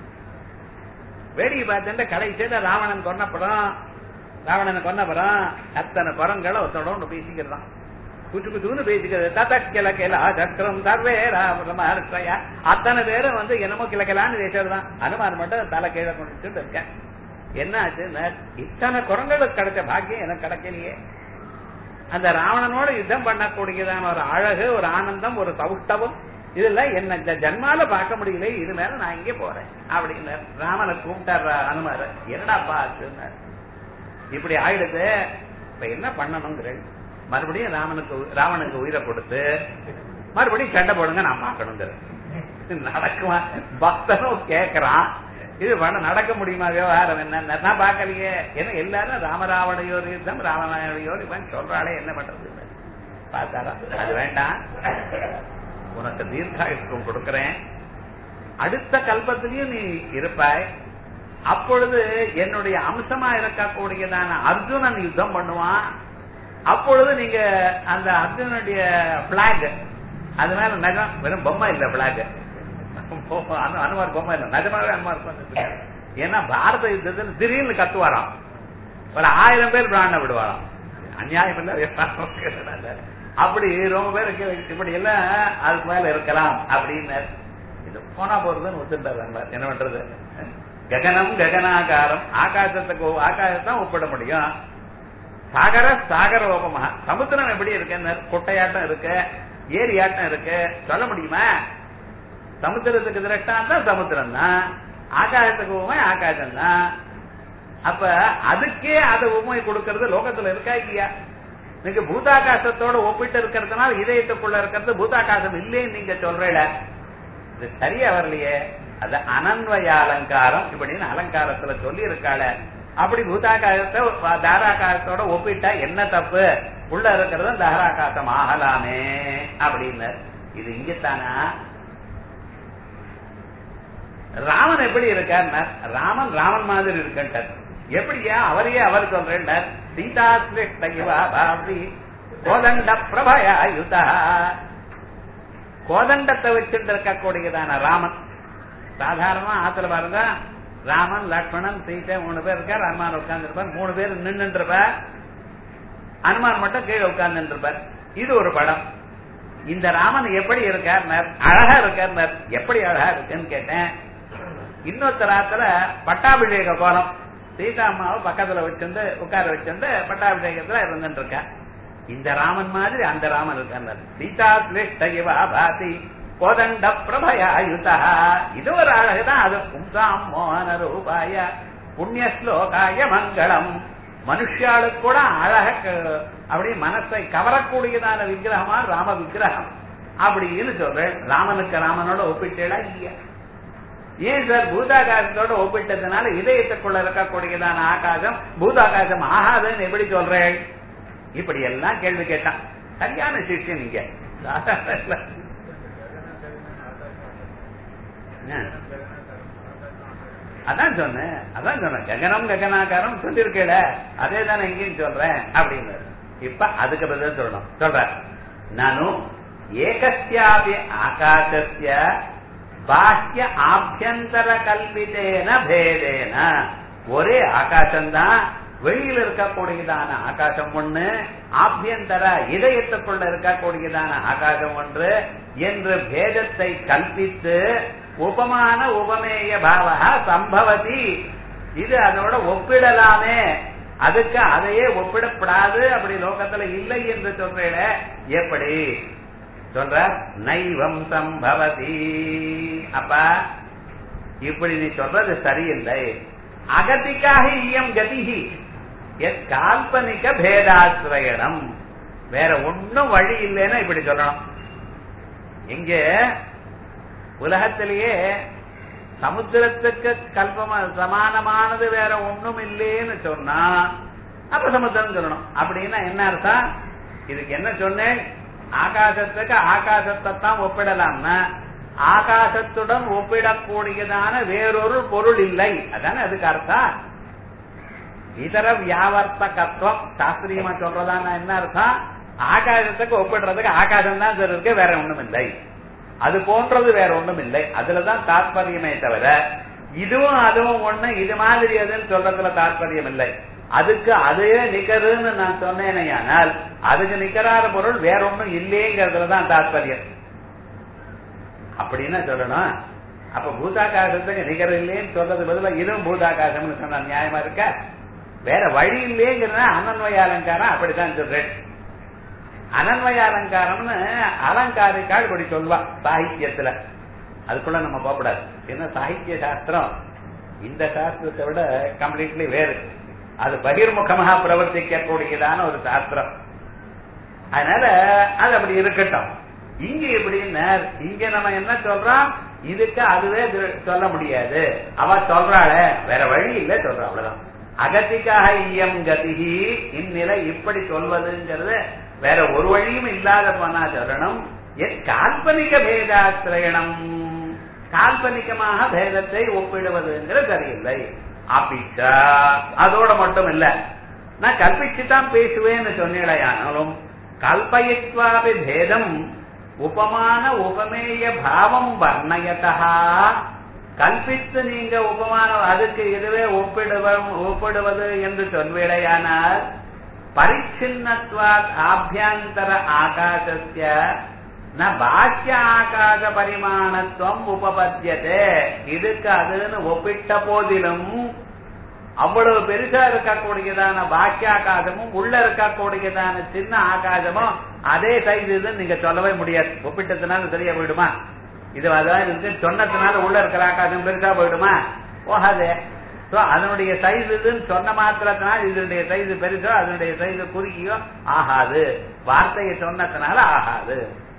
Speaker 1: வேடிக்கை பார்த்துட்டு கடைசியில ராவணன் கொன்னப்படம் ராவணனை கொன்னப்பறம் அத்தனை பரங்களை ஒருத்தோட ஒன்று பேசிக்கிறான் குச்சு குச்சுன்னு பேசிக்கிறது தத கிழக்கில சக்கரம் சர்வே ராமரமாயா அத்தனை பேரும் வந்து என்னமோ கிழக்கலான்னு பேசுறதுதான் அனுமான் மட்டும் தலை கீழே கொண்டு இருக்கேன் என்ன ஆச்சுன்னா இத்தனை குரங்களுக்கு கிடைச்ச பாக்கியம் எனக்கு கிடைக்கலையே அந்த ராவணனோட யுத்தம் பண்ணக்கூடியதான ஒரு அழகு ஒரு ஆனந்தம் ஒரு சவுஷ்டவம் இதுல என்ன இந்த ஜன்மால பார்க்க முடியல இது மேல நான் இங்கே போறேன் அப்படின்னு ராமனை கூப்பிட்டார் அனுமார் என்னடாப்பா ஆச்சுன்னார் இப்படி ஆயிடுது இப்ப என்ன பண்ணணுங்கிறேன் மறுபடியும் ராமனுக்கு ராவனுக்கு உயிரை கொடுத்து மறுபடியும் சண்டை போடுங்க நான் பார்க்கணுங்கிறேன் நடக்குமா பக்தனும் கேக்குறான் இது பண்ண நடக்க முடியுமா விவகாரம் என்ன நான் பாக்கலையே ஏன்னா எல்லாரும் ராமராவணையோர் யுத்தம் ராமநாயனையோர் இவன் சொல்றாளே என்ன பண்றது பார்த்தாரா அது வேண்டாம் உனக்கு தீர்க்காயுஷ்கம் கொடுக்கிறேன் அடுத்த கல்பத்திலையும் நீ இருப்பாய் அப்பொழுது என்னுடைய அம்சமா இருக்கக்கூடியதான அர்ஜுனன் யுத்தம் பண்ணுவான் அப்பொழுது நீங்க அந்த அர்ஜுனனுடைய பிளாக் அது மேல நகம் வெறும் பொம்மை இல்ல பிளாக் அனுமார் பொம்மை இல்ல நிஜமாவே அனுமார் ஏன்னா பாரத யுத்தத்தில் திடீர்னு கத்துவாராம் ஒரு ஆயிரம் பேர் பிராண விடுவாராம் அநியாயம் இல்ல அப்படி ரொம்ப பேருக்கு இப்படி எல்லாம் அதுக்கு மேல இருக்கலாம் அப்படின்னு இது போனா போறதுன்னு ஒத்துட்டாரு என்ன பண்றது ககனம் ககனாகாரம் ஆகாசத்துக்கு ஆகாசத்தான் ஒப்பிட முடியும் சாகர சாகரோபமா சமுத்திரம் எப்படி இருக்கு குட்டையாட்டம் இருக்கு ஏரியாட்டம் இருக்கு சொல்ல முடியுமா சமுத்திரத்துக்கு திரட்டான் தான் சமுத்திரம் தான் ஆகாசத்துக்கு உண்மை ஆகாசம் தான் அப்ப அதுக்கே அதை உண்மை கொடுக்கறது லோகத்துல இருக்கா இல்லையா நீங்க பூதாகாசத்தோட ஒப்பிட்டு இருக்கிறதுனால இதயத்துக்குள்ள இருக்கிறது பூதாகாசம் இல்லைன்னு நீங்க சொல்றீல இது சரியா வரலையே அது அனன்வய அலங்காரம் இப்படின்னு அலங்காரத்துல சொல்லி இருக்காள அப்படி பூதாகாசத்தை தாராகாசத்தோட ஒப்பிட்டா என்ன தப்பு உள்ள இருக்கிறது தாராகாசம் ஆகலாமே அப்படின்னு இது இங்கத்தானா ராமன் எப்படி இருக்கார் ராமன் ராமன் மாதிரி இருக்கின்றார் எப்படியா அவரையே அவர் சொல்றேன் சீதா பாவி கோதண்ட பிரபயா யுதா கோதண்டத்தை வச்சுட்டு இருக்கக்கூடியதான ராமன் சாதாரணமா ஆத்துல பாருங்க ராமன் லக்ஷ்மணன் சீதை மூணு பேர் இருக்கார் அனுமான் உட்கார்ந்து இருப்பார் மூணு பேர் நின்று இருப்பார் அனுமான் மட்டும் கீழே உட்கார்ந்து இருப்பார் இது ஒரு படம் இந்த ராமன் எப்படி இருக்கார் அழகா இருக்கார் எப்படி அழகா இருக்குன்னு கேட்டேன் இன்னொருத்தர் ஆத்துல பட்டாபிஷேக கோலம் சீதா அம்மாவை பக்கத்துல வச்சிருந்து உட்கார வச்சிருந்து பட்டாபிஷேகத்துல இருந்துட்டு இருக்க இந்த ராமன் மாதிரி அந்த ராமன் இருக்கார் சீதா சிரேஷ்டவா பாதி கோதண்ட பிரபயாயுதா இது ஒரு அழகுதான் அது பும்சாம் மோகன ரூபாய புண்ணிய ஸ்லோகாய மங்களம் மனுஷாளுக்கு கூட அழக அப்படி மனசை கவரக்கூடியதான விக்கிரகமா ராம விக்கிரகம் அப்படின்னு சொல்றேன் ராமனுக்கு ராமனோட ஒப்பிட்டேடா இல்லையா ஏன் சார் பூதாகாசத்தோட ஒப்பிட்டதுனால இதயத்துக்குள்ள இருக்கக்கூடியதான ஆகாசம் பூதாகாசம் ஆகாதுன்னு எப்படி சொல்றேன் இப்படி எல்லாம் கேள்வி கேட்டான் சரியான சிஷ்யன் நீங்க அதான் சொன்னேன் அதான் சொன்னேன் ககனம் ககனாகாரம் சொல்லிருக்கேட அதே தானே எங்கேயும் சொல்றேன் அப்படின்னு இப்ப அதுக்கு பதில் சொல்லணும் சொல்ற நானும் ஏகஸ்யாபி ஆகாசஸ்ய பாஹ்ய ஆபியந்தர கல்பிதேன பேதேன ஒரே ஆகாசம்தான் வெளியில இருக்கக்கூடியதான ஆகாசம் ஒண்ணு ஆபியந்தர இதயத்துக்குள்ள இருக்கக்கூடியதான ஆகாசம் ஒன்று என்று பேதத்தை கல்பித்து உபமான உபமேய பாவகா சம்பவதி இது அதோட ஒப்பிடலாமே அதுக்கு அதையே ஒப்பிடப்படாது அப்படி லோகத்துல இல்லை என்று சொல்றேன் எப்படி சொல்ற நைவம் சம்பவதி அப்பா இப்படி நீ சொல்றது சரியில்லை அகதிக்காக இயம் கதிகி எத் கால்பனிக பேதாசிரயணம் வேற ஒன்னும் வழி இல்லைன்னா இப்படி சொல்லணும் இங்க உலகத்திலேயே சமுத்திரத்துக்கு கல்பமா சமானமானது வேற ஒண்ணும் இல்லைன்னு சொன்னா அப்ப சமுத்திரம் சொல்லணும் அப்படின்னா என்ன அர்த்தம் இதுக்கு என்ன சொன்னேன் ஆகாசத்துக்கு ஆகாசத்தை தான் ஒப்பிடலாம்னா ஆகாசத்துடன் ஒப்பிடக்கூடியதான வேறொரு பொருள் இல்லை அதானே அதுக்கு அர்த்தம் இதர வியாவர்த்தகத்துவம் சாஸ்திரியமா சொல்றதான என்ன அர்த்தம் ஆகாசத்துக்கு ஒப்பிடுறதுக்கு ஆகாசம் தான் இருக்கு வேற ஒண்ணும் இல்லை அது போன்றது வேற ஒண்ணும் இல்லை அதுலதான் தாற்பயமே தவிர இதுவும் அதுவும் ஒண்ணு இது மாதிரி அதுன்னு சொல்றதுல தாற்பயம் இல்லை அதுக்கு அதே நிகருன்னு நான் சொன்னேனையானால் அதுக்கு நிகராத பொருள் வேற ஒண்ணும் இல்லைங்கிறதுலதான் தாற்பயம் அப்படின்னு சொல்லணும் அப்ப பூதாகாசத்துக்கு நிகர் இல்லைன்னு சொல்றது பதிலா இதுவும் பூதாகாசம்னு சொன்னா நியாயமா இருக்க வேற வழி இல்லைங்கிறத அனன்வய அலங்காரம் அப்படித்தான் சொல்றேன் அனன்வய அலங்காரம்னு அலங்காரிக்கால் இப்படி சொல்வா சாகித்யத்துல அதுக்குள்ள நம்ம போகக்கூடாது என்ன சாகித்ய சாஸ்திரம் இந்த சாஸ்திரத்தை விட கம்ப்ளீட்லி வேறு அது பகிர்முகமாக பிரவர்த்திக்கக்கூடியதான ஒரு சாஸ்திரம் அதனால அது அப்படி இருக்கட்டும் இங்க எப்படின்னா இங்க நம்ம என்ன சொல்றோம் இதுக்கு அதுவே சொல்ல முடியாது அவ சொல்றாள வேற வழி இல்ல சொல்றா அவ்வளவுதான் அகத்திக்காக இயம் கதிகி இந்நிலை இப்படி சொல்வதுங்கிறது வேற ஒரு வழியும் இல்லாத போனா சொல்லணும் என் கால்பனிக பேதாசிரயணம் கால்பனிகமாக பேதத்தை ஒப்பிடுவதுங்கிற சரியில்லை அப்பிச்சா அதோட மட்டும் இல்ல நான் கல்பிச்சுதான் பேசுவேன்னு சொன்னேடையானாலும் கல்பயித்வாபி பேதம் உபமான உபமேய பாவம் வர்ணயதா கல்பித்து நீங்க உபமானம் அதுக்கு இதுவே ஒப்பிடுவம் ஒப்பிடுவது என்று சொல்வேடையானால் பரிச்சின்னத்வாத் ஆபியந்தர ஆகாசஸ்ய ந பாக்கிய ஆகாச பரிமாணத்துவம் உபபத்தியதே இதுக்கு அதுன்னு ஒப்பிட்ட போதிலும் அவ்வளவு பெருசா இருக்கக்கூடியதான பாக்கியாகாசமும் உள்ள இருக்கக்கூடியதான சின்ன ஆகாசமும் அதே சைஸ் இதுன்னு நீங்க சொல்லவே முடியாது ஒப்பிட்டதுனால சரியா போயிடுமா இது அதான் இருக்கு சொன்னதுனால உள்ள இருக்கிற ஆகாசம் பெருசா போயிடுமா போகாதே சோ அதனுடைய சைஸ் இதுன்னு சொன்ன மாத்திரத்தினால் இதனுடைய சைஸ் பெருசோ அதனுடைய சைஸ் குறுகியோ ஆகாது வார்த்தையை சொன்னதுனால ஆகாது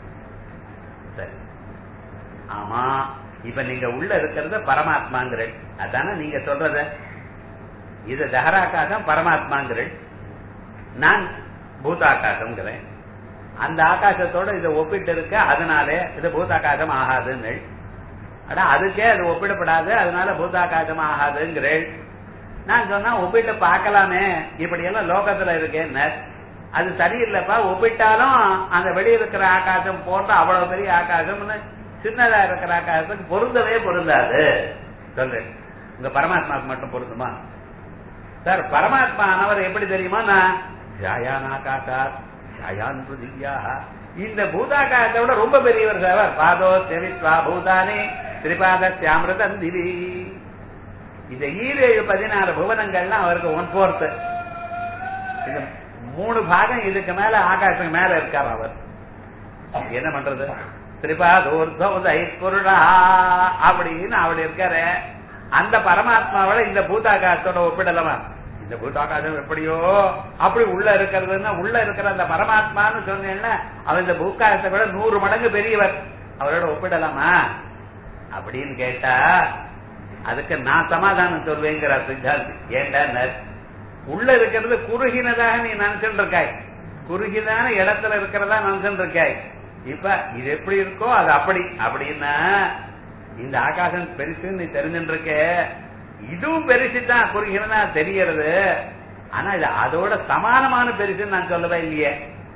Speaker 1: சரி ஆமா இப்ப நீங்க உள்ள இருக்கிறது பரமாத்மாங்கிற அதானே நீங்க சொல்றது இது தஹராகாசம் பரமாத்மாங்கிறேன் நான் பூதாகாசம்ங்கிறேன் அந்த ஆகாசத்தோட இதை ஒப்பிட்டு இருக்க அதனாலே இது பூதாகாசம் ஆகாதுன்னு அடா அதுக்கே அது ஒப்பிடப்படாது அதனால பூதாகாசம் ஆகாதுங்கிறேன் நான் சொன்னா ஒப்பிட்டு பார்க்கலாமே இப்படி எல்லாம் லோகத்துல இருக்கேன்னு அது சரியில்லைப்பா ஒப்பிட்டாலும் அந்த வெளியே இருக்கிற ஆகாசம் போன்ற அவ்வளவு பெரிய ஆகாசம்னு சின்னதா இருக்கிற ஆகாசத்துக்கு பொருந்தவே பொருந்தாது சொல்றேன் உங்க பரமாத்மாவுக்கு மட்டும் பொருந்துமா சார் பரமாத்மா ஆனவர் எப்படி தெரியுமா நான் ஜாயான் ஆகாசா ஜாயான் பிருதிவியா இந்த பூதாகாசத்தை விட ரொம்ப பெரியவர் சார் பாதோ செவித்வா பூதானே திரிபாத சியாமிரதம் திவி இந்த ஈரேழு பதினாறு புவனங்கள்லாம் அவருக்கு ஒன் போர்த்து இந்த மூணு பாகம் இதுக்கு மேல ஆகாசம் மேல இருக்கார் அவர் என்ன பண்றது திரிபாதோர்தோதை குருடா அப்படின்னு அவர் இருக்காரு அந்த பரமாத்மாவோட இந்த பூதாகாசத்தோட ஒப்பிடலமா இந்த பூதாகாசம் எப்படியோ அப்படி உள்ள இருக்கிறதுன்னா உள்ள இருக்கிற அந்த பரமாத்மான்னு சொன்னேன்னா அவன் இந்த பூக்காசத்தை விட நூறு மடங்கு பெரியவர் அவரோட ஒப்பிடலாமா அப்படின்னு கேட்டா அதுக்கு நான் சமாதானம் சொல்வேங்கிறார் சித்தாந்தி ஏண்டா உள்ள இருக்கிறது குறுகினதாக நீ நினைச்சுட்டு இருக்காய் குறுகிதான இடத்துல இருக்கிறதா நினைச்சுட்டு இருக்காய் இப்ப இது எப்படி இருக்கோ அது அப்படி அப்படின்னா இந்த ஆகாசம் பெருசுன்னு நீ தெரிஞ்சுட்டு இருக்க இதுவும் பெருசு தான் குறுகிறதா தெரியறது ஆனா இது அதோட சமானமான பெருசுன்னு நான் சொல்லவே இல்லையே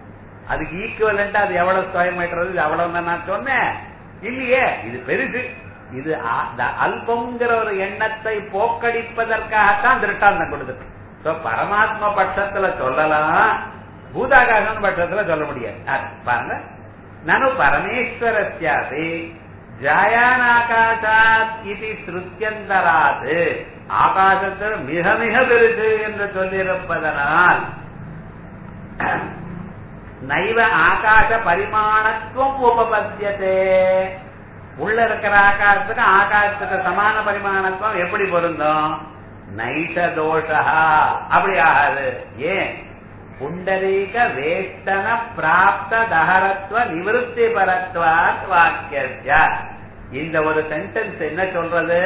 Speaker 1: அதுக்கு ஈக்குவலண்டா அது எவ்வளவு ஸ்கொயர் மீட்டர் இது எவ்வளவு நான் சொன்னேன் இல்லையே இது பெருசு இது அ- இந்த அல்பங்கிற ஒரு எண்ணத்தை போக்கடிப்பதற்காகத்தான் திருஷ்டாந்தம் கொடுக்குது சோ பரமாத்ம பட்சத்துல சொல்லலாம் பூதாகாசம் பட்சத்துல சொல்ல முடியாது ஆ, பாருங்க நனு பரமேஸ்வரஸ்யாதி ஜாயானாகாசாத் இது ஸ்ருத்தியந்தராது ஆகாசத்தில் மிக மிக பெருசு என்று சொல்லியிருப்பதனால் நைவ ஆகாச பரிமாணத்துவம் உபபத்தியதே உள்ள இருக்கிற ஆகாசத்துக்கு ஆகாசத்துக்கு சமான பரிமாணத்துவம் எப்படி பொருந்தும் நைஷ தோஷா அப்படி ஆகாது ஏன் புண்டரீக வேஷ்டன பிராப்த தகரத்துவ நிவிருத்தி பரத்வாத் வாக்கிய இந்த ஒரு சென்டென்ஸ் என்ன சொல்றது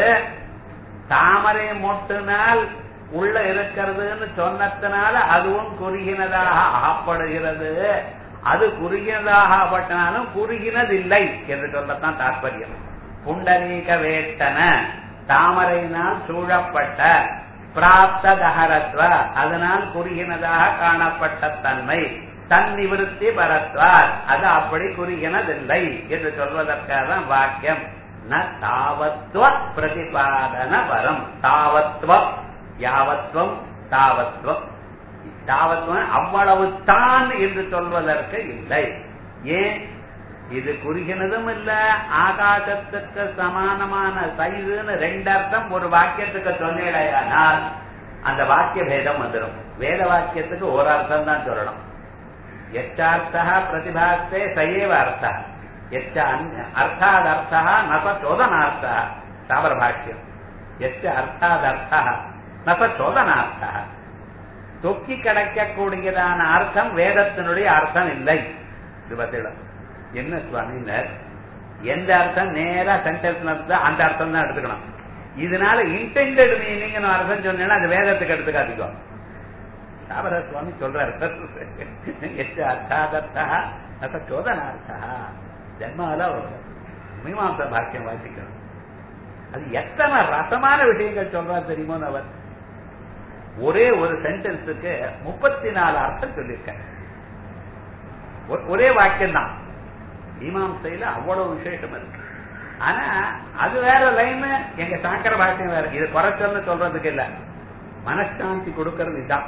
Speaker 1: தாமரை மொட்டுனால் உள்ள இருக்கிறதுன்னு சொன்னதுனால அதுவும் குறுகினதாக ஆகப்படுகிறது அது குறுகினதாக ஆகப்பட்டனாலும் குறுகினதில்லை என்று சொல்லத்தான் தாற்பயம் புண்டரீக வேட்டன தாமரையினால் சூழப்பட்ட பிராப்த தகரத்வ அதனால் குறுகினதாக காணப்பட்ட தன்மை தன் நிவிருத்தி பரத்வார் அது அப்படி குறுகினதில்லை என்று சொல்வதற்காக தான் வாக்கியம் ந தாவத்வ பிரதிபாதன வரம் தாவத்வம் யாவத்வம் தாவத்வம் தாவத்வம் அவ்வளவு தான் என்று சொல்வதற்கு இல்லை ஏன் இது குறுகினதும் இல்ல ஆகாசத்துக்கு சமானமான சைதுன்னு ரெண்டு அர்த்தம் ஒரு வாக்கியத்துக்கு சொன்னேடையானால் அந்த வாக்கிய பேதம் வந்துடும் வேத வாக்கியத்துக்கு ஒரு அர்த்தம் தான் சொல்லணும் எச்சார்த்தா பிரதிபாஸ்தே சயேவ அர்த்தா எச்ச அர்த்தாதர்த்தா நச சோதனார்த்தா தாவர பாஷ்யம் எச்ச அர்த்தாதர்த்தா நச சோதனார்த்தா தொக்கி கிடைக்கக்கூடியதான அர்த்தம் வேதத்தினுடைய அர்த்தம் இல்லை இது பதிலம் என்ன சுவாமினர் எந்த அர்த்தம் நேரா சென்டென்ஸ் அந்த அர்த்தம் தான் எடுத்துக்கணும் இதனால இன்டெண்டட் மீனிங் அர்த்தம் சொன்னேன்னா அது வேதத்துக்கு எடுத்துக்காதீங்க சாபர சுவாமி சொல்றாரு எச்சு அர்த்தாதர்த்தா அத்த சோதனார்த்தா ஜென்மால மீமாம்ச பாக்கியம் வாசிக்கணும் அது எத்தனை ரசமான விஷயங்கள் சொல்றா தெரியுமோ அவர் ஒரே ஒரு சென்டென்ஸுக்கு முப்பத்தி நாலு அர்த்தம் சொல்லியிருக்காரு ஒ- ஒரே வாக்கியம் தான் மீமாம்சையில அவ்வளவு விசேஷம் இருக்கு ஆனா அது வேற லைன் எங்க சாங்கர பாக்கியம் வேற இது குறைச்சல்னு சொல்றதுக்கு இல்ல மனசாந்தி கொடுக்கறது இதுதான்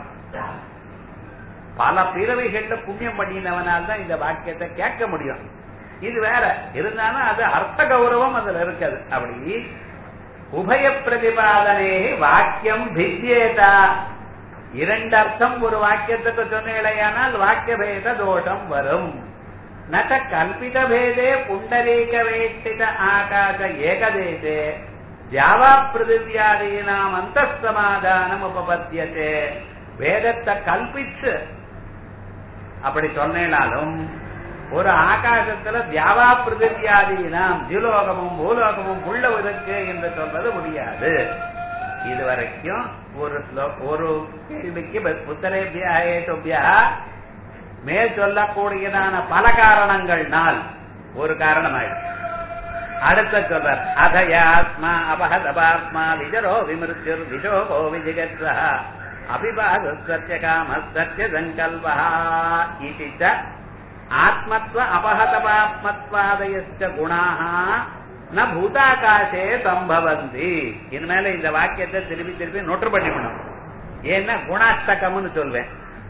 Speaker 1: பல பிறவைகள்ல புண்ணியம் பண்ணினவனால் தான் இந்த வாக்கியத்தை கேட்க முடியும் இது வேற இருந்தாலும் அது அர்த்த கௌரவம் அதுல இருக்காது அப்படி உபய பிரதிபாதனே வாக்கியம் பித்யேதா இரண்டு அர்த்தம் ஒரு வாக்கியத்துக்கு சொன்னேடையானால் வாக்கிய பேத தோஷம் வரும் நக கல்பித பேதே புண்டரீக வேஷ்டித ஆகாச ஏகதேசே ஜாவா பிருதிவியாதீனாம் அந்த சமாதானம் உபபத்தியதே வேதத்தை கல்பிச்சு அப்படி சொன்னேனாலும் ஒரு ஆகாசத்துல தியாவா பிருதிவியாதீனாம் ஜிலோகமும் பூலோகமும் உள்ள இருக்கு என்று சொல்றது முடியாது இதுவரைக்கும் ஒரு ஸ்லோ- ஒரு கேள்விக்கு புத்தரேபியா ஏட்டோபியா மேல் சொல்லக்கூடியதான பல காரணங்கள்னால் ஒரு காரணமாயிடும் அடுத்த சொல்றார் அதயாத்மா அபஹதபாத்மா விஜரோ விமிருத்யுர் விஜோகோ விஜிகத்வா அபிபாது சத்ய காம சத்ய சங்கல்பா இது ச ஆத்மத்வ அபஹதபாத்மத்வாதயச்ச குணாக ந பூதாகாசே சம்பவந்தி இனிமேல இந்த வாக்கியத்தை திருப்பி திருப்பி நொற்று பண்ணிவிடணும் ஏன்னா குணாஷ்டகம்னு சொல்வேன்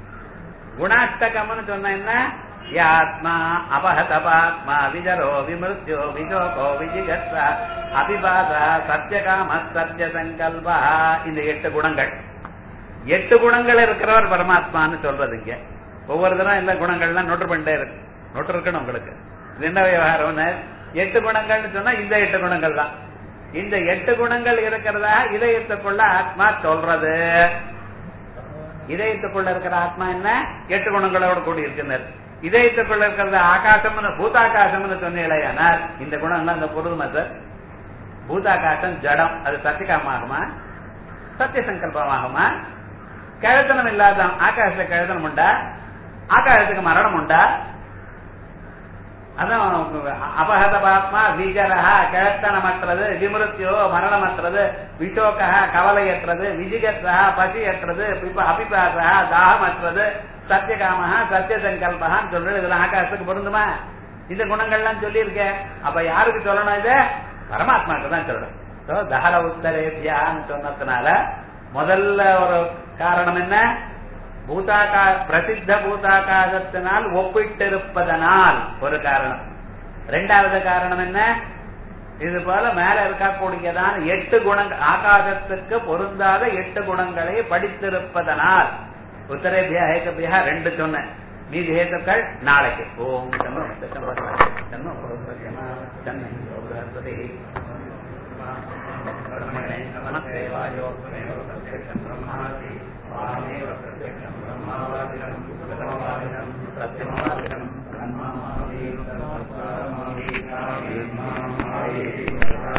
Speaker 1: குணாஷ்டகம்னு சொன்ன என்ன யாத்மா அபஹதபாத்மா விஜரோ விமிருத்யோ விஜோகோ விஜிகத்வ அபிபாத சத்யகாம சத்ய சங்கல்பா இந்த எட்டு குணங்கள் எட்டு குணங்கள் இருக்கிறவர் பரமாத்மான்னு சொல்றது இங்க ஒவ்வொரு தரம் இந்த குணங்கள்லாம் நோட்டு பண்ணிட்டே இருக்கு நோட்டு இருக்கணும் உங்களுக்கு இது என்ன விவகாரம்னு எட்டு குணங்கள்னு சொன்னா இந்த எட்டு குணங்கள் தான் இந்த எட்டு குணங்கள் இருக்கிறதா இதயத்துக்குள்ள ஆத்மா சொல்றது இதயத்துக்குள்ள இருக்கிற ஆத்மா என்ன எட்டு குணங்களோட கூடி இருக்கிறது இதயத்துக்குள்ள இருக்கிறது ஆகாசம்னு பூதாகாசம்னு சொன்னீங்களேயானால் இந்த குணம் எல்லாம் இந்த பொருள் சார் பூதாகாசம் ஜடம் அது சத்தியகாமாகுமா சத்திய சங்கல்பமாகுமா கழுத்தனம் இல்லாத ஆகாசத்துல கழுத்தனம் உண்டா ஆகாசத்துக்கு மரணம் உண்டா அதான் அபகதபாத்மா விஜரஹா கிழத்தனமற்றது விமிருத்தியோ மரணமற்றது விஷோகா கவலையற்றது விஜிகத்ரா பசியற்றது பிப- அபிபாசா தாகமற்றது சத்தியகாமஹா சத்திய சங்கல்பகான்னு சொல்றது இதெல்லாம் ஆகாசத்துக்கு பொருந்துமா இந்த குணங்கள்லாம் சொல்லியிருக்கேன் அப்ப யாருக்கு சொல்லணும் இது பரமாத்மாவுக்கு தான் சொல்லணும் So, தஹல உத்தரேபியான்னு சொன்னதுனால முதல்ல ஒரு காரணம் என்ன பூதாகா பிரசித்த பூதாகாசத்தினால் ஒப்பிட்டிருப்பதனால் ஒரு காரணம் ரெண்டாவது காரணம் என்ன இது போல மேல இருக்கக்கூடியதான் எட்டு குணங்கள் ஆகாசத்துக்கு பொருந்தாத எட்டு குணங்களை படித்திருப்பதனால் உத்தரேபியா ஏகபியா ரெண்டு சொன்னேன் மீதி ஹேத்துக்கள் நாளைக்கு ஓம் தன்னோ தன்னோ தன்னை பிரம்மணே நமஸ்தேவாயோ பிரம்ம